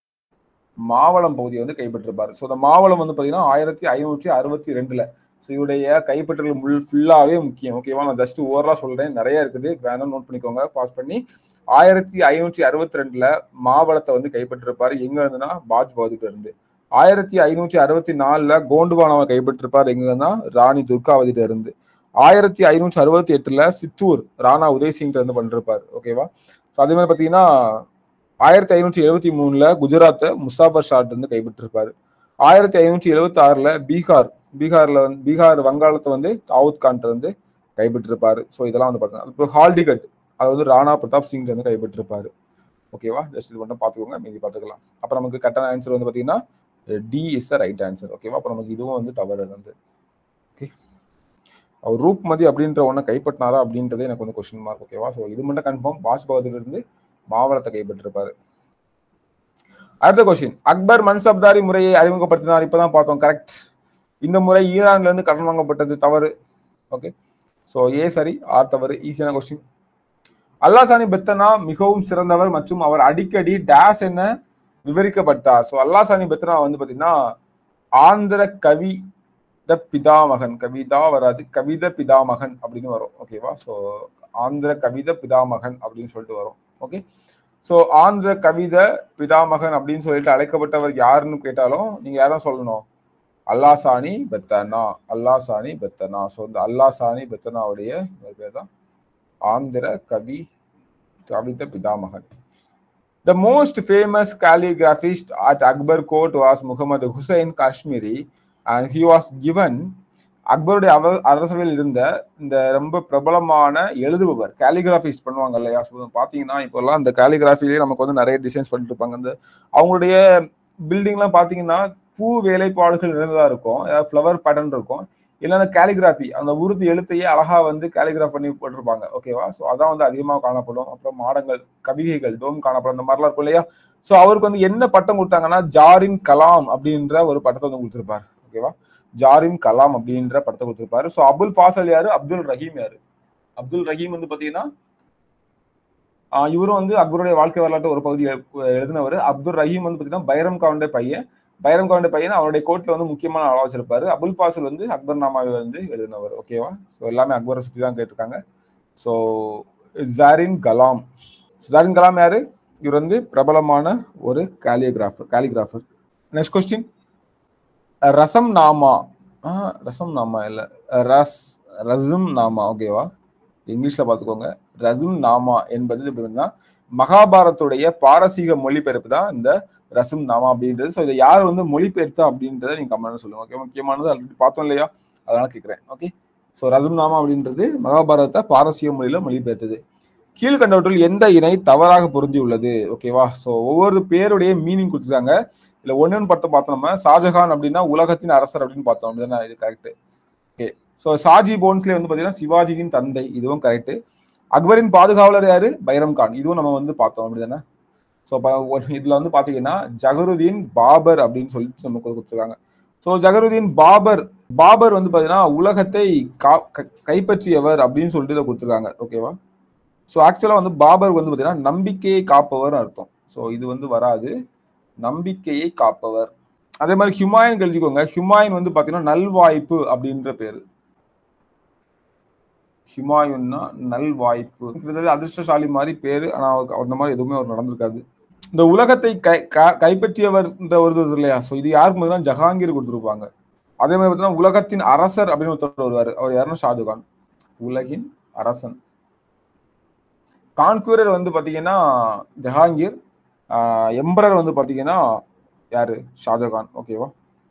மாவளம் பகுதியை வந்து கைப்பற்றிருப்பாரு ஸோ இந்த மாவளம் வந்து பார்த்தீங்கன்னா ஆயிரத்தி ஐநூற்றி அறுபத்தி ரெண்டுல ஸோ இவருடைய கைப்பற்றல் முள் ஃபுல்லாகவே முக்கியம் ஓகேவா நான் ஜஸ்ட் ஓவரா சொல்றேன் நிறைய இருக்குது வேணும் நோட் பண்ணிக்கோங்க பாஸ் பண்ணி ஆயிரத்தி ஐநூற்றி அறுபத்தி ரெண்டுல மாவளத்தை வந்து கைப்பற்றிருப்பாரு எங்க இருந்துன்னா பாஜ் பகதூர்ல இருந்து ஆயிரத்தி ஐநூற்றி அறுபத்தி நாலுல கோண்டுவானாவை கைப்பற்றிருப்பார் எங்க இருந்தா ராணி துர்காவதிட்ட இருந்து ஆயிரத்தி ஐநூற்றி அறுபத்தி எட்டுல சித்தூர் ராணா உதய்சிங் இருந்து பண்ணிருப்பாரு ஓகேவா ஸோ அதே மாதிரி பார்த்தீங்கன்னா ஆயிரத்தி ஐநூற்றி எழுபத்தி மூணுல குஜராத்தை முசாஃபர் ஷாட் வந்து கைப்பற்றிருப்பாரு ஆயிரத்தி ஐநூற்றி எழுபத்தி ஆறுல பீகார் பீகார்ல வந்து பீகார் வங்காளத்தை வந்து தாவூத் கான் வந்து கைப்பற்றிருப்பாரு ஸோ இதெல்லாம் வந்து பார்த்தீங்கன்னா இப்போ ஹால்டிகட் அது வந்து ராணா பிரதாப் சிங் வந்து கைப்பற்றிருப்பாரு ஓகேவா ஜஸ்ட் இது மட்டும் பார்த்துக்கோங்க மீதி பார்த்துக்கலாம் அப்புறம் நமக்கு கரெக்டான ஆன்சர் வந்து பார்த்தீங்கன்னா D is the right answer ஓகேவா அப்புறம் நமக்கு இதுவும் வந்து தவறு வந்து ஓகே அவர் ரூப்மதி அப்படின்ற ஒன்றை கைப்பற்றினாரா அப்படின்றதே எனக்கு வந்து கொஸ்டின் மார்க் ஓகேவா ஸோ இது மட்டும் கன்ஃபார்ம் பாஸ் பகதூர் இருந்து மாவளத்தை கைப்பற்றிருப்பாரு அடுத்த கொஸ்டின் அக்பர் மன்சப்தாரி முறையை அறிமுகப்படுத்தினார் இப்பதான் பார்த்தோம் கரெக்ட் இந்த முறை ஈரான்ல இருந்து கடன் வாங்கப்பட்டது தவறு ஓகே ஸோ ஏ சரி ஆர் தவறு ஈஸியான கொஸ்டின் அல்லாசானி பெத்தனா மிகவும் சிறந்தவர் மற்றும் அவர் அடிக்கடி டேஸ் என்ன விவரிக்கப்பட்டார் ஸோ அல்லாசானி பெத்தனா வந்து பார்த்தீங்கன்னா ஆந்திர கவி த பிதாமகன் கவிதா வராது கவித பிதாமகன் அப்படின்னு வரும் ஓகேவா ஸோ ஆந்திர கவித பிதாமகன் அப்படின்னு சொல்லிட்டு வரும் ஓகே ஸோ ஆந்திர கவித பிதாமகன் அப்படின்னு சொல்லிட்டு அழைக்கப்பட்டவர் யாருன்னு கேட்டாலும் நீங்க யாரும் சொல்லணும் அல்லாசானி பெத்தனா அல்லாசானி பெத்தனா ஸோ இந்த அல்லாசானி பெத்தனாவுடைய பேர் தான் ஆந்திர கவி கவித பிதாமகன் The most famous calligraphist at Akbar court was Muhammad Hussein Kashmiri and he was given அக்பருடைய அவ அரசவையில் இருந்த இந்த ரொம்ப பிரபலமான எழுதுபவர் கேலிகிராஃபிஸ்ட் பண்ணுவாங்க இல்லையா ஸோ பார்த்தீங்கன்னா இப்போல்லாம் அந்த கேலிகிராஃபிலேயே நமக்கு வந்து நிறைய டிசைன்ஸ் பண்ணிட்டு இருப்பாங்க அந்த அவங்களுடைய பில்டிங்லாம் பார்த்தீங்கன்னா பூ வேலைப்பாடுகள் நிறைந்ததா இருக்கும் ஃப்ளவர் பேட்டர்ன் இருக்கும் இல்லைன்னா கேலிகிராஃபி அந்த உருது எழுத்தையே அழகா வந்து கேலிகிராஃப் பண்ணி போட்டிருப்பாங்க ஓகேவா ஸோ அதான் வந்து அதிகமாக காணப்படும் அப்புறம் மாடங்கள் கவிகைகள் டோம் காணப்படும் அந்த மாதிரிலாம் இருக்கும் இல்லையா ஸோ அவருக்கு வந்து என்ன பட்டம் கொடுத்தாங்கன்னா ஜாரின் கலாம் அப்படின்ற ஒரு பட்டத்தை வந்து கொடுத்துருப்பாரு ஓகேவா ஜாரின் கலாம் அப்படின்ற படத்தை கொடுத்திருப்பாரு ஸோ அபுல் ஃபாசல் யாரு அப்துல் ரஹீம் யாரு அப்துல் ரஹீம் வந்து பாத்தீங்கன்னா இவரும் வந்து அக்பருடைய வாழ்க்கை வரலாற்று ஒரு பகுதி எழுதினவர் அப்துல் ரஹீம் வந்து பாத்தீங்கன்னா பைரம் காவுடைய பையன் பைரம் காவுடைய பையன் அவருடைய கோர்ட்ல வந்து முக்கியமான ஆளா வச்சிருப்பாரு அபுல் ஃபாசல் வந்து அக்பர் நாமாவை வந்து எழுதினவர் ஓகேவா ஸோ எல்லாமே அக்பரை சுற்றி தான் கேட்டிருக்காங்க ஸோ ஜாரின் கலாம் ஜாரின் கலாம் யாரு இவர் வந்து பிரபலமான ஒரு காலியோகிராஃபர் காலிகிராஃபர் நெக்ஸ்ட் கொஸ்டின் ரசம் நாமா ரசம் நாமா இல்ல ரஸ் ரசம் நாமா ஓகேவா இங்கிலீஷ்ல பாத்துக்கோங்க ரசம் நாமா என்பது எப்படின்னா மகாபாரத்துடைய பாரசீக மொழிபெயர்ப்பு தான் இந்த ரசம் நாமா அப்படின்றது ஸோ இதை யார் வந்து மொழிபெயர்த்தா அப்படின்றத நீங்க கமெண்ட் சொல்லுங்க ஓகே முக்கியமானது ஆல்ரெடி பார்த்தோம் இல்லையா அதனால கேட்கிறேன் ஓகே ஸோ ரசம் நாமா அப்படின்றது மகாபாரதத்தை பாரசீக மொழியில மொழிபெயர்த்தது கீழ்கண்டவற்றில் எந்த இணை தவறாக பொருந்தி உள்ளது ஓகேவா ஸோ ஒவ்வொரு பேருடைய மீனிங் கொடுத்துருக்காங்க இல்ல ஒன்னு படத்தை பார்த்தோம் நம்ம ஷாஜஹான் அப்படின்னா உலகத்தின் அரசர் அப்படின்னு பார்த்தோம் அப்படின்னா இது கரெக்ட் ஓகே ஸோ ஷாஜி போன்ஸ்லேயே வந்து பார்த்தீங்கன்னா சிவாஜியின் தந்தை இதுவும் கரெக்ட் அக்பரின் பாதுகாவலர் யாரு பைரம் கான் இதுவும் நம்ம வந்து பார்த்தோம் அப்படிதானே ஸோ இதுல வந்து பாத்தீங்கன்னா ஜகருதீன் பாபர் அப்படின்னு சொல்லிட்டு நமக்கு கொடுத்துருக்காங்க ஸோ ஜகருதீன் பாபர் பாபர் வந்து பாத்தீங்கன்னா உலகத்தை கா- க- கைப்பற்றியவர் அப்படின்னு சொல்லிட்டு இதை கொடுத்துருக்காங்க ஓகேவா ஸோ ஆக்சுவலா வந்து பாபர் வந்து பாத்தீங்கன்னா நம்பிக்கையை காப்பவர் அர்த்தம் ஸோ இது வந்து வராது நம்பிக்கையை காப்பவர் அதே மாதிரி ஹுமாயூன் எழுதிக்கோங்க ஹுமாயூன் வந்து பாத்தீங்கன்னா நல்வாய்ப்பு அப்படின்ற பேரு ஹுமாயூன்னா நல்வாய்ப்பு கிட்டத்தட்ட அதிர்ஷ்டசாலி மாதிரி பேரு ஆனா அவருக்கு அந்த மாதிரி எதுவுமே அவர் நடந்திருக்காது இந்த உலகத்தை கை க- கைப்பற்றியவர்ன்ற ஒரு இது இல்லையா ஸோ இது யாருக்கு முதல்ல ஜஹாங்கீர் கொடுத்துருப்பாங்க அதே மாதிரி பார்த்தீங்கன்னா உலகத்தின் அரசர் அப்படின்னு ஒருத்தர் வருவார் அவர் யாருன்னா ஷாஜகான் உலகின் அரசன் கான்கூரர் வந்து பாத்தீங்கன்னா ஜஹாங்கீர் எம்பரர் வந்து பாத்தீங்கன்னா யாரு ஷாஜகான் ஓகேவா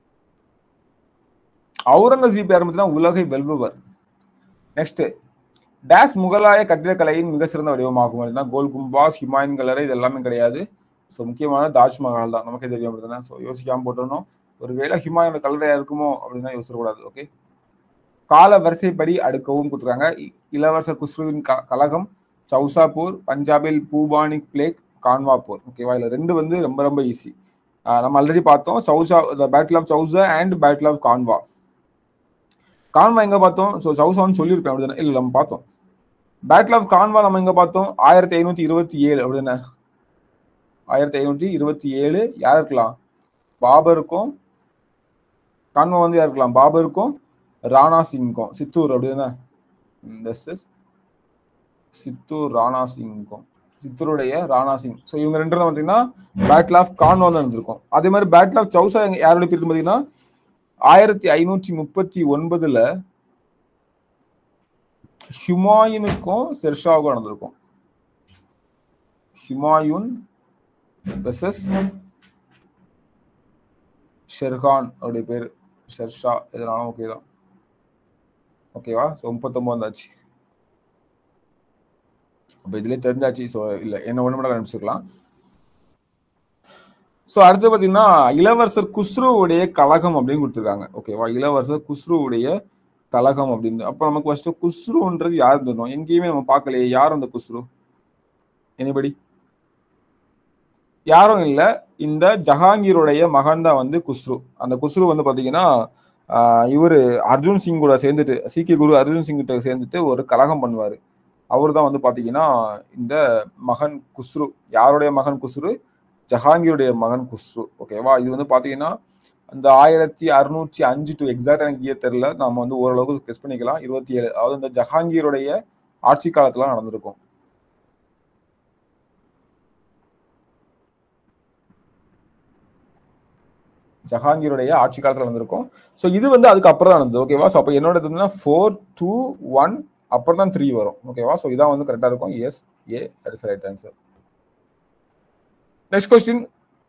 அவுரங்கசீப் யார் பார்த்தீங்கன்னா உலகை வெல்பவர் நெக்ஸ்ட் டேஸ் முகலாய கட்டிடக்கலையின் மிக சிறந்த வடிவமாகும் அப்படின்னா கோல் கும்பாஸ் ஹிமாயின் கலரை இது எல்லாமே கிடையாது ஸோ முக்கியமான தாஜ்மஹால் தான் நமக்கே தெரியும் அப்படிதானே ஸோ யோசிக்காம போட்டோம் ஒருவேளை ஹிமாயோட கலரையா இருக்குமோ அப்படின்னா யோசிக்கக்கூடாது ஓகே கால வரிசைப்படி அடுக்கவும் கொடுத்துருக்காங்க இ- இளவரசர் குஸ்ருவின் க கலகம் சௌசாப்பூர் பஞ்சாபில் பூபானிக் பிளேக் கான்வாப்பூர் ஓகேவா இதுல ரெண்டு வந்து ரொம்ப ரொம்ப ஈஸி நம்ம ஆல்ரெடி பார்த்தோம் Chausa battle of Chausa and battle of Khanwa Khanwa எங்க பார்த்தோம் ஸோ சௌசான்னு சொல்லியிருப்பேன் அப்படிதானே இல்லை நம்ம பார்த்தோம் பேட்டில் ஆஃப் கான்வா நம்ம எங்க பார்த்தோம் ஆயிரத்தி ஐநூத்தி இருபத்தி ஏழு அப்படிதானே ஆயிரத்தி ஐநூத்தி இருபத்தி ஏழு யார் இருக்கலாம் பாபருக்கும் கான்வா வந்து யார் இருக்கலாம் பாபருக்கும் ராணா சிங்கும் சித்தூர் அப்படிதானே திஸ் இஸ் சித்தூர் ராணா சிங்கும் சித்தூருடைய ராணா சிங் ஸோ இவங்க ரெண்டு தான் பார்த்தீங்கன்னா பேட்டில் ஆஃப் கான்வா தான் இருந்திருக்கும் அதே மாதிரி பேட்டில் ஆஃப் சௌசா எங்க- யாருடைய பேர் பார்த்தீங்கன்னா ஆயிரத்தி ஐநூற்றி முப்பத்தி ஒன்பதுல ஹுமாயூனுக்கும் ஷெர்ஷாவுக்கும் நடந்திருக்கும் ஹுமாயூன் வெர்சஸ் ஷெர்கான் அவருடைய பேர் ஷெர்ஷா இதனாலும் ஓகே தான் ஓகேவா ஸோ முப்பத்தொம்பது வந்தாச்சு அப்போ இதுலேயே தெரிஞ்சாச்சு ஸோ இல்லை என்ன ஒன்று மட்டும் ஆரம்பிச்சுக்கலாம் ஸோ அடுத்து பார்த்தீங்கன்னா இளவரசர் குஸ்ருவுடைய கலகம் அப்படின்னு கொடுத்துருக்காங்க ஓகேவா இளவரசர் குஸ்ருவுடைய கலகம் அப்படின்னு அப்போ நமக்கு ஃபர்ஸ்ட் குஸ்ருன்றது யார் இருந்தோம் எங்கேயுமே நம்ம பார்க்கலையே யார் அந்த குஸ்ரு எனிபடி யாரும் இல்லை இந்த ஜஹாங்கீருடைய மகன் தான் வந்து குஸ்ரு அந்த குஸ்ரு வந்து பார்த்தீங்கன்னா இவர் அர்ஜுன் சிங் கூட சேர்ந்துட்டு சீக்கிய குரு அர்ஜுன் சிங் கிட்ட சேர்ந்துட்டு ஒரு கலகம் பண்ணுவார் அவர் தான் வந்து பார்த்தீங்கன்னா இந்த மகன் குஸ்ரு யாருடைய மகன் குஸ்ரு ஜஹாங்கீருடைய மகன் குஸ்ரு ஓகேவா இது வந்து பார்த்தீங்கன்னா அந்த ஆயிரத்தி அறுநூற்றி அஞ்சு டு எக்ஸாக்ட் எனக்கு இயர் தெரியல நம்ம வந்து ஓரளவுக்கு கெஸ் பண்ணிக்கலாம் இருபத்தி ஏழு அதாவது இந்த ஜஹாங்கீருடைய ஆட்சி காலத்துல நடந்திருக்கும் ஜஹாங்கீருடைய ஆட்சி காலத்துல நடந்திருக்கும் ஸோ இது வந்து அதுக்கு அப்புறம் தான் நடந்தது ஓகேவா ஸோ அப்போ என்னோட இதுனா ஃபோர் டூ ஒன் அப்புறம் தான் த்ரீ வரும் ஓகேவா ஸோ இதான் வந்து கரெக்டாக இருக்கும் yes A that is right answer next question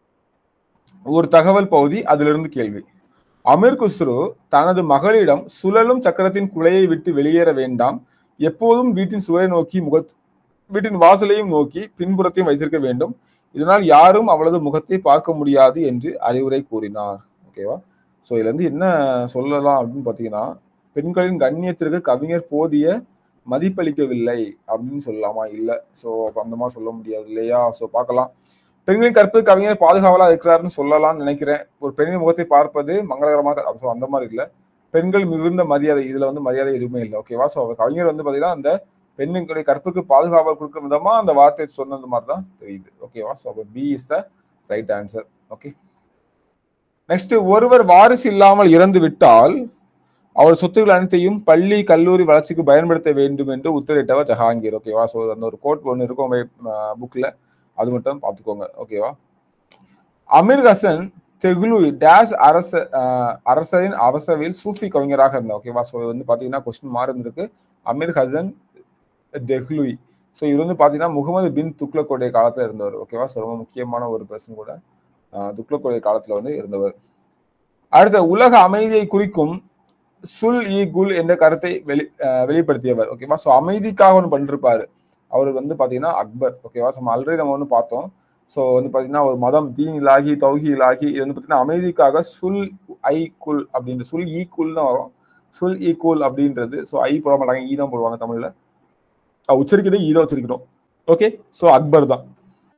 ஒரு தகவல் பகுதி அதிலிருந்து கேள்வி அமீர் குஸ்ரு தனது மகளிடம் சுழலும் சக்கரத்தின் குலையை விட்டு வெளியேற வேண்டாம் எப்போதும் வீட்டின் சுவரை நோக்கி முக வீட்டின் வாசலையும் நோக்கி பின்புறத்தையும் வைத்திருக்க வேண்டும் இதனால் யாரும் அவளது முகத்தை பார்க்க முடியாது என்று அறிவுரை கூறினார் ஓகேவா ஸோ இதுல இருந்து என்ன சொல்லலாம் அப்படின்னு பார்த்தீங்கன்னா பெண்களின் கண்ணியத்திற்கு கவிஞர் போதிய மதிப்பளிக்கவில்லை அப்படின்னு சொல்லலாமா இல்லை ஸோ அந்த மாதிரி சொல்ல முடியாது இல்லையா ஸோ பார்க்கலாம் பெண்களின் கற்பு கவிஞர் பாதுகாவலா இருக்கிறாருன்னு சொல்லலாம்னு நினைக்கிறேன் ஒரு பெண்ணின் முகத்தை பார்ப்பது மங்களகரமாக ஸோ அந்த மாதிரி இல்லை பெண்கள் மிகுந்த மரியாதை இதுல வந்து மரியாதை எதுவுமே இல்லை ஓகேவா ஸோ கவிஞர் வந்து பார்த்தீங்கன்னா அந்த பெண்ணுடைய கற்புக்கு பாதுகாவல் கொடுக்கும் விதமா அந்த வார்த்தையை சொன்னது மாதிரி தான் தெரியுது ஓகேவா ஸோ அப்போ B is the right answer okay next ஒருவர் வாரிசு இல்லாமல் இறந்து விட்டால் அவர் சொத்துக்கள் அனைத்தையும் பள்ளி கல்லூரி வளர்ச்சிக்கு பயன்படுத்த வேண்டும் என்று உத்தரவிட்டவர் ஜஹாங்கீர் ஓகேவா ஸோ அந்த ஒரு கோட் ஒன்று இருக்கும் புக்ல அது மட்டும் பார்த்துக்கோங்க ஓகேவா அமீர் ஹசன் தெகுலு டேஸ் அரச அரசரின் அரசவையில் சூஃபி கவிஞராக இருந்தார் ஓகேவா ஸோ வந்து பார்த்தீங்கன்னா கொஸ்டின் மாறி இருந்திருக்கு அமீர் ஹசன் தெஹ்லுய் ஸோ இவர் வந்து பார்த்தீங்கன்னா முகமது பின் துக்ளக்கோடைய காலத்தில் இருந்தவர் ஓகேவா ஸோ ரொம்ப முக்கியமான ஒரு பர்சன் கூட துக்ளக்கோடைய காலத்தில் வந்து இருந்தவர் அடுத்த உலக அமைதியை குறிக்கும் சுல் இ குல் என்ற கருத்தை வெளி வெளிப்படுத்தியவர் ஓகேவா ஸோ அமைதிக்காக ஒன்று பண்ணிருப்பாரு அவர் வந்து பார்த்தீங்கன்னா அக்பர் ஓகேவா ஸோ ஆல்ரெடி நம்ம ஒன்று பார்த்தோம் ஸோ வந்து பார்த்தீங்கன்னா ஒரு மதம் தீன் இலாகி தௌஹி இலாகி இது வந்து பார்த்தீங்கன்னா அமைதிக்காக சுல் ஐ குல் அப்படின்ற சுல் ஈ குல்னு வரும் சுல் ஈ குல் அப்படின்றது ஸோ ஐ போட மாட்டாங்க ஈ தான் போடுவாங்க தமிழில் உச்சரிக்கிறதே ஈ தான் உச்சரிக்கிறோம் ஓகே ஸோ அக்பர் தான்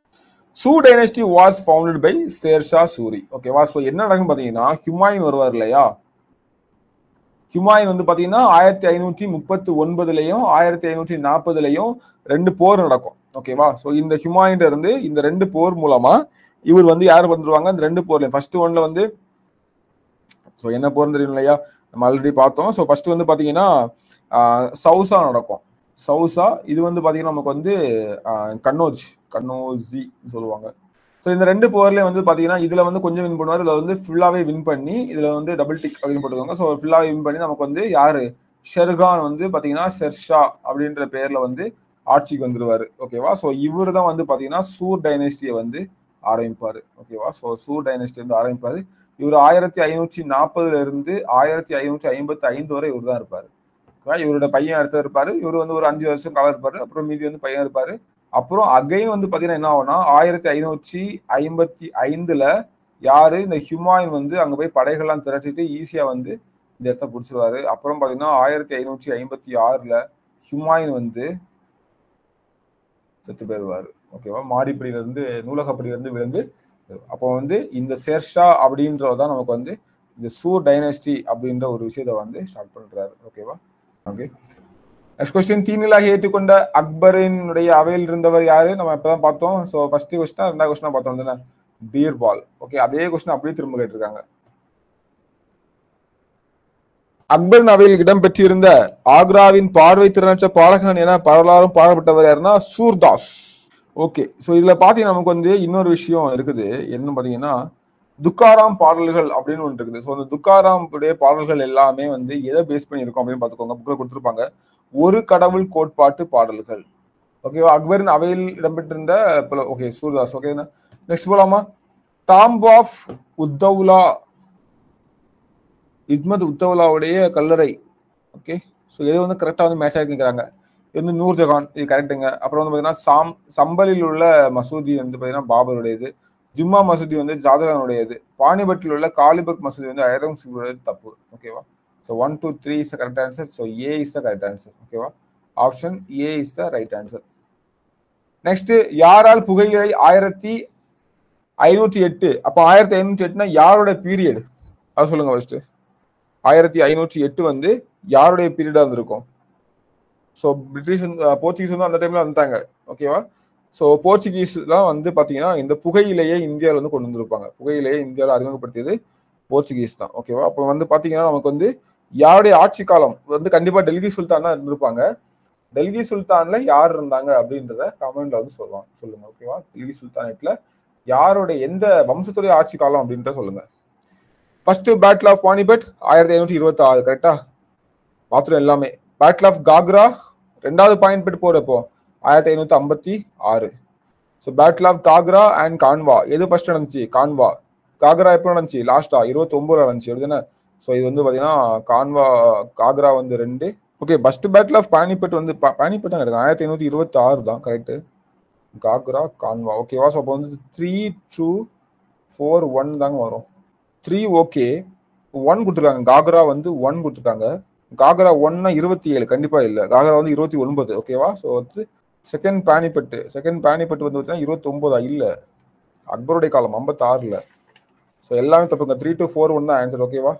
Sur dynasty was founded by Sher Shah Suri ஓகேவா ஸோ என்ன நடக்கும் பார்த்தீங்கன்னா ஹுமாயூன் வருவார் இல்லையா ஹுமாயூன் வந்து பார்த்தீங்கன்னா ஆயிரத்தி ஐநூற்றி முப்பத்தி ஒன்பதுலையும் ஆயிரத்தி ஐநூற்றி நாற்பதுலையும் ரெண்டு போர் நடக்கும் ஓகேவா ஸோ இந்த ஹுமாயூன்ல இருந்து இந்த ரெண்டு போர் மூலமா இவர் வந்து யார் வந்துருவாங்க இந்த ரெண்டு போர்லையும் ஃபர்ஸ்ட் ஒன்ல வந்து ஸோ என்ன போர்னு தெரியும் இல்லையா நம்ம ஆல்ரெடி பார்த்தோம் ஸோ ஃபர்ஸ்ட் வந்து பார்த்தீங்கன்னா சவுசா நடக்கும் சவுசா இது வந்து பார்த்தீங்கன்னா நமக்கு வந்து கன்னோஜ் கன்னோஜி சொல்லுவாங்க ஸோ இந்த ரெண்டு போர்லேயும் வந்து பார்த்தீங்கன்னா இதில் வந்து கொஞ்சம் வின் பண்ணுவார் இதில் வந்து ஃபுல்லாகவே வின் பண்ணி இதில் வந்து டபுள் டிக் அப்படின்னு போட்டுருக்காங்க ஸோ ஃபுல்லாகவே வின் பண்ணி நமக்கு வந்து யாரு ஷெர்கான் வந்து பார்த்தீங்கன்னா ஷெர்ஷா அப்படின்ற பேரில் வந்து ஆட்சிக்கு வந்துருவாரு ஓகேவா ஸோ இவர் தான் வந்து பார்த்தீங்கன்னா சூர் டைனஸ்டியை வந்து ஆரம்பிப்பார் ஓகேவா ஸோ சூர் டைனஸ்டி வந்து ஆரம்பிப்பார் இவர் ஆயிரத்தி ஐநூற்றி நாற்பதுல இருந்து ஆயிரத்தி ஐநூற்றி ஐம்பத்தி ஐந்து வரை இவர் தான் இருப்பார் இவரோட பையன் அடுத்து இருப்பாரு இவர் வந்து ஒரு அஞ்சு வருஷம் காலம் இருப்பாரு அப்புறம் மீதி வந்து பையன் இருப்பாரு அப்புறம் அகைன் வந்து பாத்தீங்கன்னா என்ன ஆகும்னா ஆயிரத்தி ஐநூற்றி ஐம்பத்தி ஐந்துல யாரு இந்த ஹுமாயூன் வந்து அங்க போய் படைகள்லாம் திரட்டிட்டு ஈஸியா வந்து இந்த இடத்த பிடிச்சிருவாரு அப்புறம் பாத்தீங்கன்னா ஆயிரத்தி ஐநூற்றி ஐம்பத்தி ஆறுல ஹுமாயூன் வந்து செத்து போயிருவாரு ஓகேவா மாடிப்படியில இருந்து நூலகப்படியில இருந்து விழுந்து அப்போ வந்து இந்த ஷேர்ஷா அப்படின்றதான் நமக்கு வந்து இந்த சூர் டைனஸ்டி அப்படின்ற ஒரு விஷயத்த வந்து ஸ்டார்ட் பண்றாரு ஓகேவா ஓகே நெக்ஸ்ட் கொஸ்டின் தீநிலாக ஏற்றுக்கொண்ட அக்பரினுடைய அவையில் இருந்தவர் யாரு நம்ம இப்பதான் பார்த்தோம் ஸோ ஃபர்ஸ்ட் கொஸ்டினா ரெண்டாவது கொஸ்டினா பார்த்தோம் தானே பீர்பால் ஓகே அதே கொஸ்டின் அப்படியே திரும்ப கேட்டிருக்காங்க அக்பரின் அவையில் இடம்பெற்றிருந்த ஆக்ராவின் பார்வை திறனற்ற பாடகன் என பரவலாரும் பாடப்பட்டவர் யாருன்னா சூர்தாஸ் ஓகே ஸோ இதுல பாத்தீங்கன்னா நமக்கு வந்து இன்னொரு விஷயம் இருக்குது என்ன பாத்தீங்கன்னா துக்காராம் பாடல்கள் அப்படின்னு ஒன்று இருக்குது ஸோ அந்த துக்காராம் உடைய பாடல்கள் எல்லாமே வந்து எதை பேஸ் பண்ணி இருக்கும் அப்படின்னு பார்த்துக்கோங்க புக்கில் கொடுத்துருப்பாங்க ஒரு கடவுள் கோட்பாட்டு பாடல்கள் ஓகேவா அக்பரின் அவையில் இடம்பெற்றிருந்த ஓகே சூர்தாஸ் ஓகே நெக்ஸ்ட் போலாமா டாம்ப் ஆஃப் உத்தவுலா இத்மத் உத்தவுலாவுடைய கல்லறை ஓகே ஸோ எது வந்து கரெக்டாக வந்து மேட்ச் ஆகிக்கிறாங்க இது வந்து நூர் ஜஹான் இது கரெக்டுங்க அப்புறம் வந்து பார்த்தீங்கன்னா சாம் சம்பலில் உள்ள மசூதி வந்து பார்த்தீங்கன்னா பாபருடையது ஜும்மா மசூதி வந்து ஜாதகானுடையது பானிபட்டில் உள்ள காலிபக் மசூதி வந்து ஐரங்கசிங்குடையது தப்பு ஓகேவா so one two three is the correct answer so A is the correct answer ஓகேவா option A is the right answer next யாரால் புகையிலை ஆயிரத்தி ஐநூற்றி எட்டு அப்போ ஆயிரத்தி ஐநூற்றி எட்டுனா யாரோட பீரியட் அது சொல்லுங்க ஃபர்ஸ்ட் ஆயிரத்தி ஐநூற்றி எட்டு வந்து யாருடைய பீரியடா இருந்திருக்கும் ஸோ பிரிட்டிஷ் போர்ச்சுகீஸ் வந்து அந்த டைம்ல வந்துட்டாங்க ஓகேவா ஸோ போர்ச்சுகீஸ் தான் வந்து பார்த்தீங்கன்னா இந்த புகையிலேயே இந்தியாவில் வந்து கொண்டு வந்திருப்பாங்க புகையிலேயே இந்தியாவில் அறிமுகப்படுத்தியது போர்ச்சுகீஸ் தான் ஓகேவா அப்போ வந்து பார்த்தீங்கன்னா நமக்கு வந்து யாருடைய ஆட்சி காலம் வந்து கண்டிப்பாக டெல்லி சுல்தான் தான் இருந்திருப்பாங்க டெல்லி சுல்தான்ல யார் இருந்தாங்க அப்படின்றத கமெண்ட்ல வந்து சொல்லுவாங்க சொல்லுங்க ஓகேவா டெல்லி சுல்தானேட்ல யாருடைய எந்த வம்சத்துடைய ஆட்சி காலம் அப்படின்றத சொல்லுங்க ஃபர்ஸ்ட் பேட்டில் ஆஃப் பானிபட் ஆயிரத்தி ஐநூற்றி இருபத்தி ஆறு கரெக்டா பாத்திரம் எல்லாமே பேட்டில் ஆஃப் காக்ரா ரெண்டாவது பாயிண்ட் பெட் போறப்போ ஆயிரத்தி ஐநூத்தி ஐம்பத்தி ஆறு so battle of Ghaghra and Khanwa எது ஃபர்ஸ்ட் நடந்துச்சு கான்வா காக்ரா எப்போ நடந்துச்சு லாஸ்டா இருபத்தி ஒன்பதுல நடந்துச்சு அப்படிதானே ஸோ இது வந்து பார்த்தீங்கன்னா கான்வா காக்ரா வந்து ரெண்டு okay first battle of Panipat வந்து பானிபட் தான் கிடைக்கும் ஆயிரத்தி ஐநூத்தி இருபத்தி ஆறு தான் கரெக்ட் காக்ரா கான்வா ஓகேவா ஸோ அப்போ வந்து த்ரீ டூ ஃபோர் ஒன் தாங்க வரும் த்ரீ ஓகே ஒன் கொடுத்துருக்காங்க காக்ரா வந்து ஒன் கொடுத்துருக்காங்க காகரா ஒன்னா இருபத்தி ஏழு கண்டிப்பா இல்ல காகரா வந்து இருபத்தி ஒன்பது ஓகேவா ஸோ வந்து செகண்ட் பானிபட்டு செகண்ட் பானிபட்டு வந்து பார்த்தீங்கன்னா இருபத்தி ஒன்பதா இல்ல அக்பருடைய காலம் ஐம்பத்தி ஆறுல ஸோ எல்லாமே தப்புங்க த்ரீ டு ஃபோர் ஒன் தான் ஆன்சர் ஓகேவா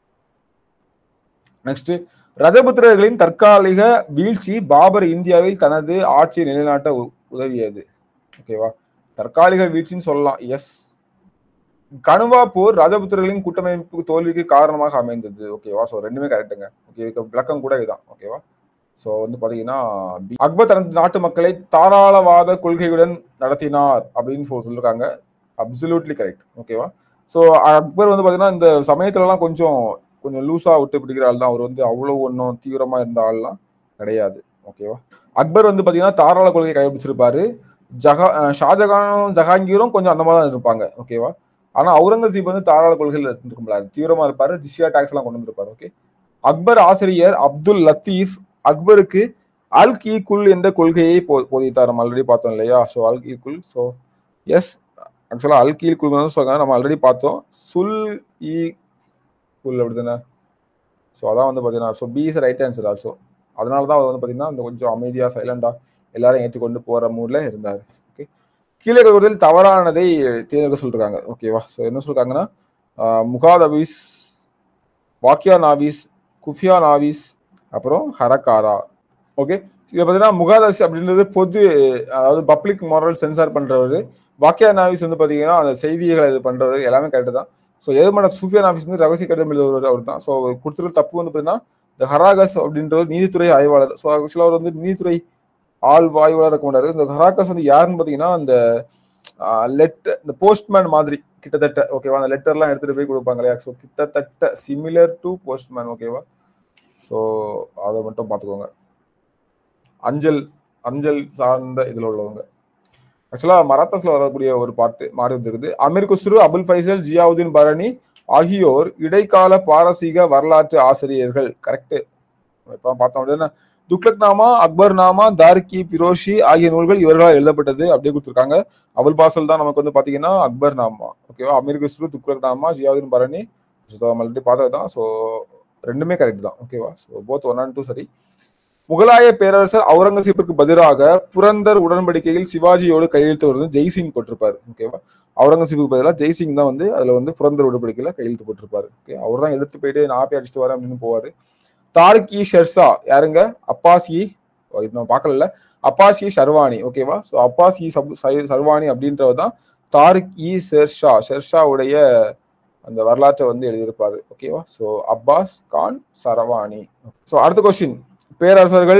நெக்ஸ்ட் ரஜபுத்திரர்களின் தற்காலிக வீழ்ச்சி பாபர் இந்தியாவில் தனது ஆட்சியை நிலைநாட்ட உதவியது ஓகேவா தற்காலிக வீழ்ச்சின்னு சொல்லலாம் எஸ் கணுவா போர் ராஜபுத்திரர்களின் கூட்டமைப்பு தோல்விக்கு காரணமாக அமைந்தது ஓகேவா ஸோ ரெண்டுமே கரெக்டுங்க ஓகே விளக்கம் கூட இதுதான் ஓகேவா ஸோ வந்து பார்த்தீங்கன்னா அக்பர் தனது நாட்டு மக்களை தாராளவாத கொள்கையுடன் நடத்தினார் அப்படின்னு சொல்லியிருக்காங்க அப்சல்யூட்லி கரெக்ட் ஓகேவா ஸோ அக்பர் வந்து பார்த்தீங்கன்னா இந்த சமயத்துலலாம் கொஞ்சம் கொஞ்சம் லூஸாக விட்டு பிடிக்கிற ஆள் தான் அவர் வந்து அவ்வளோ ஒன்றும் தீவிரமாக இருந்த ஆள்லாம் கிடையாது ஓகேவா அக்பர் வந்து பார்த்தீங்கன்னா தாராள கொள்கையை கடைபிடிச்சிருப்பாரு ஜஹா ஷாஜகானும் ஜஹாங்கீரும் கொஞ்சம் அந்த மாதிரி தான் இருப்பாங்க ஓகேவா ஆனா அவுரங்கசீப் வந்து தாராள கொள்கையில் இருக்க முடியாது தீவிரமா இருப்பாரு ஜிஷியா டாக்ஸ் எல்லாம் கொண்டு வந்திருப்பாரு ஓகே அக்பர் ஆசிரியர் அப்துல் லத்தீப் அக்பருக்கு அல் கீ குல் என்ற கொள்கையை போதித்தார் நம்ம ஆல்ரெடி பார்த்தோம் இல்லையா ஸோ அல் கீ குல் ஸோ எஸ் ஆக்சுவலா அல் கீல் குல் சொல்றாங்க நம்ம ஆல்ரெடி பார்த்தோம் சுல் இ குல் அப்படிதானே ஸோ அதான் வந்து பார்த்தீங்கன்னா so B is right answer also அதனால தான் அவர் வந்து பார்த்தீங்கன்னா இந்த கொஞ்சம் அமைதியாக சைலண்டா எல்லாரும் ஏற்றுக்கொண்டு போற மூட்ல இருந்தார் ஓகே கீழே கொடுத்ததில் தவறானதை தேர்ந்தெடுக்க சொல்றாங்க ஓகேவா ஸோ என்ன சொல்றாங்கன்னா ஆஹ் முகாதபீஸ் வாக்கியா நாவிஸ் குஃபியா நாவிஸ் அப்புறம் ஹரக்காரா ஓகே இது பார்த்தீங்கன்னா முகாதாஸ் அப்படின்றது பொது அதாவது பப்ளிக் மாரல் சென்சார் பண்றவர் வாக்கியா நாவிஸ் வந்து பார்த்தீங்கன்னா அந்த செய்திகளை இது பண்றவர் எல்லாமே கரெக்டு தான் ஸோ எதுமான சூஃபியான் ஆஃபீஸ் வந்து ரகசிய கடிதம் எழுதுவர் அவர் தான் ஸோ கொடுத்துருக்க தப்பு வந்து பார்த்தீங்கன்னா இந்த ஹராகஸ் அப்படின்றவர் நீதித்துறை ஆய்வாளர் ஸோ ஆக்சுவலாக அவர் வந்து நீதித்துறை ஆள் ஆய்வாளர் இருக்க மாட்டாரு இந்த ஹராகஸ் வந்து யாருன்னு பார்த்தீங்கன்னா அந்த லெட்டர் இந்த போஸ்ட்மேன் மாதிரி கிட்டத்தட்ட ஓகேவா அந்த லெட்டர்லாம் எடுத்துட்டு போய் கொடுப்பாங்க இல்லையா ஸோ கிட்டத்தட்ட சிமிலர் டு போஸ்ட்மேன் ஓகேவா ஸோ அதை மட்டும் பார்த்துக்கோங்க அஞ்சல் அஞ்சல் சார்ந்த இதில் உள்ளவங்க ஆக்சுவலாக மராத்தாஸ்ல வரக்கூடிய ஒரு பாட்டு மாறி வந்திருக்குது அமீர் குஸ்ரு அபுல் ஃபைசல் ஜியாவுதீன் பரணி ஆகியோர் இடைக்கால பாரசீக வரலாற்று ஆசிரியர்கள் கரெக்ட் இப்போ பார்த்தோம் அப்படின்னா துக்ளக் நாமா அக்பர் நாமா தார்கி பிரோஷி ஆகிய நூல்கள் இவர்களால் எழுதப்பட்டது அப்படியே கொடுத்துருக்காங்க அபுல் பாசல் தான் நமக்கு வந்து பாத்தீங்கன்னா அக்பர் நாமா ஓகேவா அமீர் குஸ்ரு துக்ளக் நாமா ஜியாவுதீன் பரணி மல்டி பார்த்தது தான் ஸோ ரெண்டுமே கரெக்ட் தான் ஓகேவா so both one and two சரி முகலாய பேரரசர் அவுரங்கசீப்பிற்கு பதிலாக புரந்தர் உடன்படிக்கையில் சிவாஜியோடு கையெழுத்து வருது ஜெய்சிங் போட்டிருப்பாரு ஓகேவா அவுரங்கசீப்புக்கு பதிலாக ஜெய்சிங் தான் வந்து அதுல வந்து புரந்தர் உடன்படிக்கையில கையெழுத்து போட்டிருப்பாரு ஓகே அவர் தான் எதிர்த்து போயிட்டு நான் ஆப்பி அடிச்சுட்டு வரேன் அப்படின்னு போவாரு தாரிக் இ ஷெர்ஷா யாருங்க அப்பாஸ் இ இது நம்ம பார்க்கல அப்பாஸ் இ ஷர்வானி ஓகேவா ஸோ அப்பாஸ் இ சப் சர்வானி அப்படின்றவர் தான் தாரிக் இ ஷெர்ஷா ஷெர்ஷாவுடைய அந்த வரலாற்றை வந்து எழுதியிருப்பாரு ஓகேவா ஸோ அப்பாஸ் கான் சரவானி ஸோ அடுத்த கொஸ்டின் பேரரசர்கள்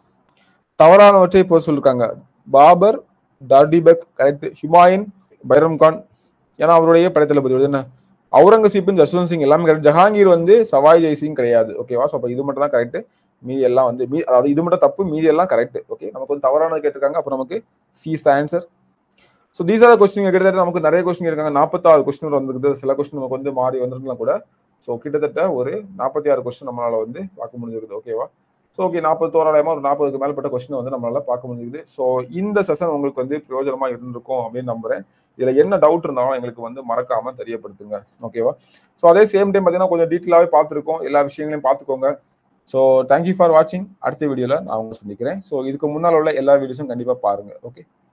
தவறானவற்றை இப்போ சொல்லிருக்காங்க பாபர் தார்டிபக் கரெக்ட் ஹுமாயூன் பைரம் கான் ஏன்னா அவருடைய படைத்தளபதி என்ன அவுரங்கசீப்பின் ஜஸ்வந்த் சிங் எல்லாமே கரெக்ட் ஜஹாங்கீர் வந்து சவாய் ஜெய்சிங் கிடையாது ஓகேவா ஸோ அப்போ இது மட்டும் தான் கரெக்ட் மீதி எல்லாம் வந்து மீ அதாவது இது மட்டும் தப்பு மீதி எல்லாம் கரெக்ட் ஓகே நமக்கு வந்து தவறானது கேட்டிருக்காங்க அப்போ நமக்கு C is answer so these are question கிட்டத்தட்ட நமக்கு நிறைய கொஸ்டின் இருக்காங்க நாற்பத்தாறு கொஸ்டின் வந்துருக்குது சில கொஸ்டின் நமக்கு வந்து மாறி வந்திருக்கலாம் கூட ஸோ கிட்டத்தட்ட ஒரு நாற்பத்தி ஆறு கொஸ்டின் நம்மளால வந்து பார்க்க முடிஞ்சிருக்குது ஓகேவா ஸோ ஓகே நாற்பது தோராயமா ஒரு நாற்பதுக்கு மேற்பட்ட கொஸ்டின் வந்து நம்மளால பார்க்க முடிஞ்சுது ஸோ இந்த செஷன் உங்களுக்கு வந்து பிரயோஜனமா இருந்திருக்கும் அப்படின்னு நம்புறேன் இதுல என்ன டவுட் இருந்தாலும் எங்களுக்கு வந்து மறக்காம தெரியப்படுத்துங்க ஓகேவா ஸோ அதே சேம் டைம் பார்த்தீங்கன்னா கொஞ்சம் டீட்டெயிலாகவே பார்த்துருக்கோம் எல்லா விஷயங்களையும் பார்த்துக்கோங்க ஸோ தேங்க்யூ ஃபார் வாட்சிங் அடுத்த வீடியோவில் நான் உங்களை சந்திக்கிறேன் ஸோ இதுக்கு முன்னால் உள்ள எல்லா வீடியோஸும் கண்டிப்பாக பாருங்க ஓகே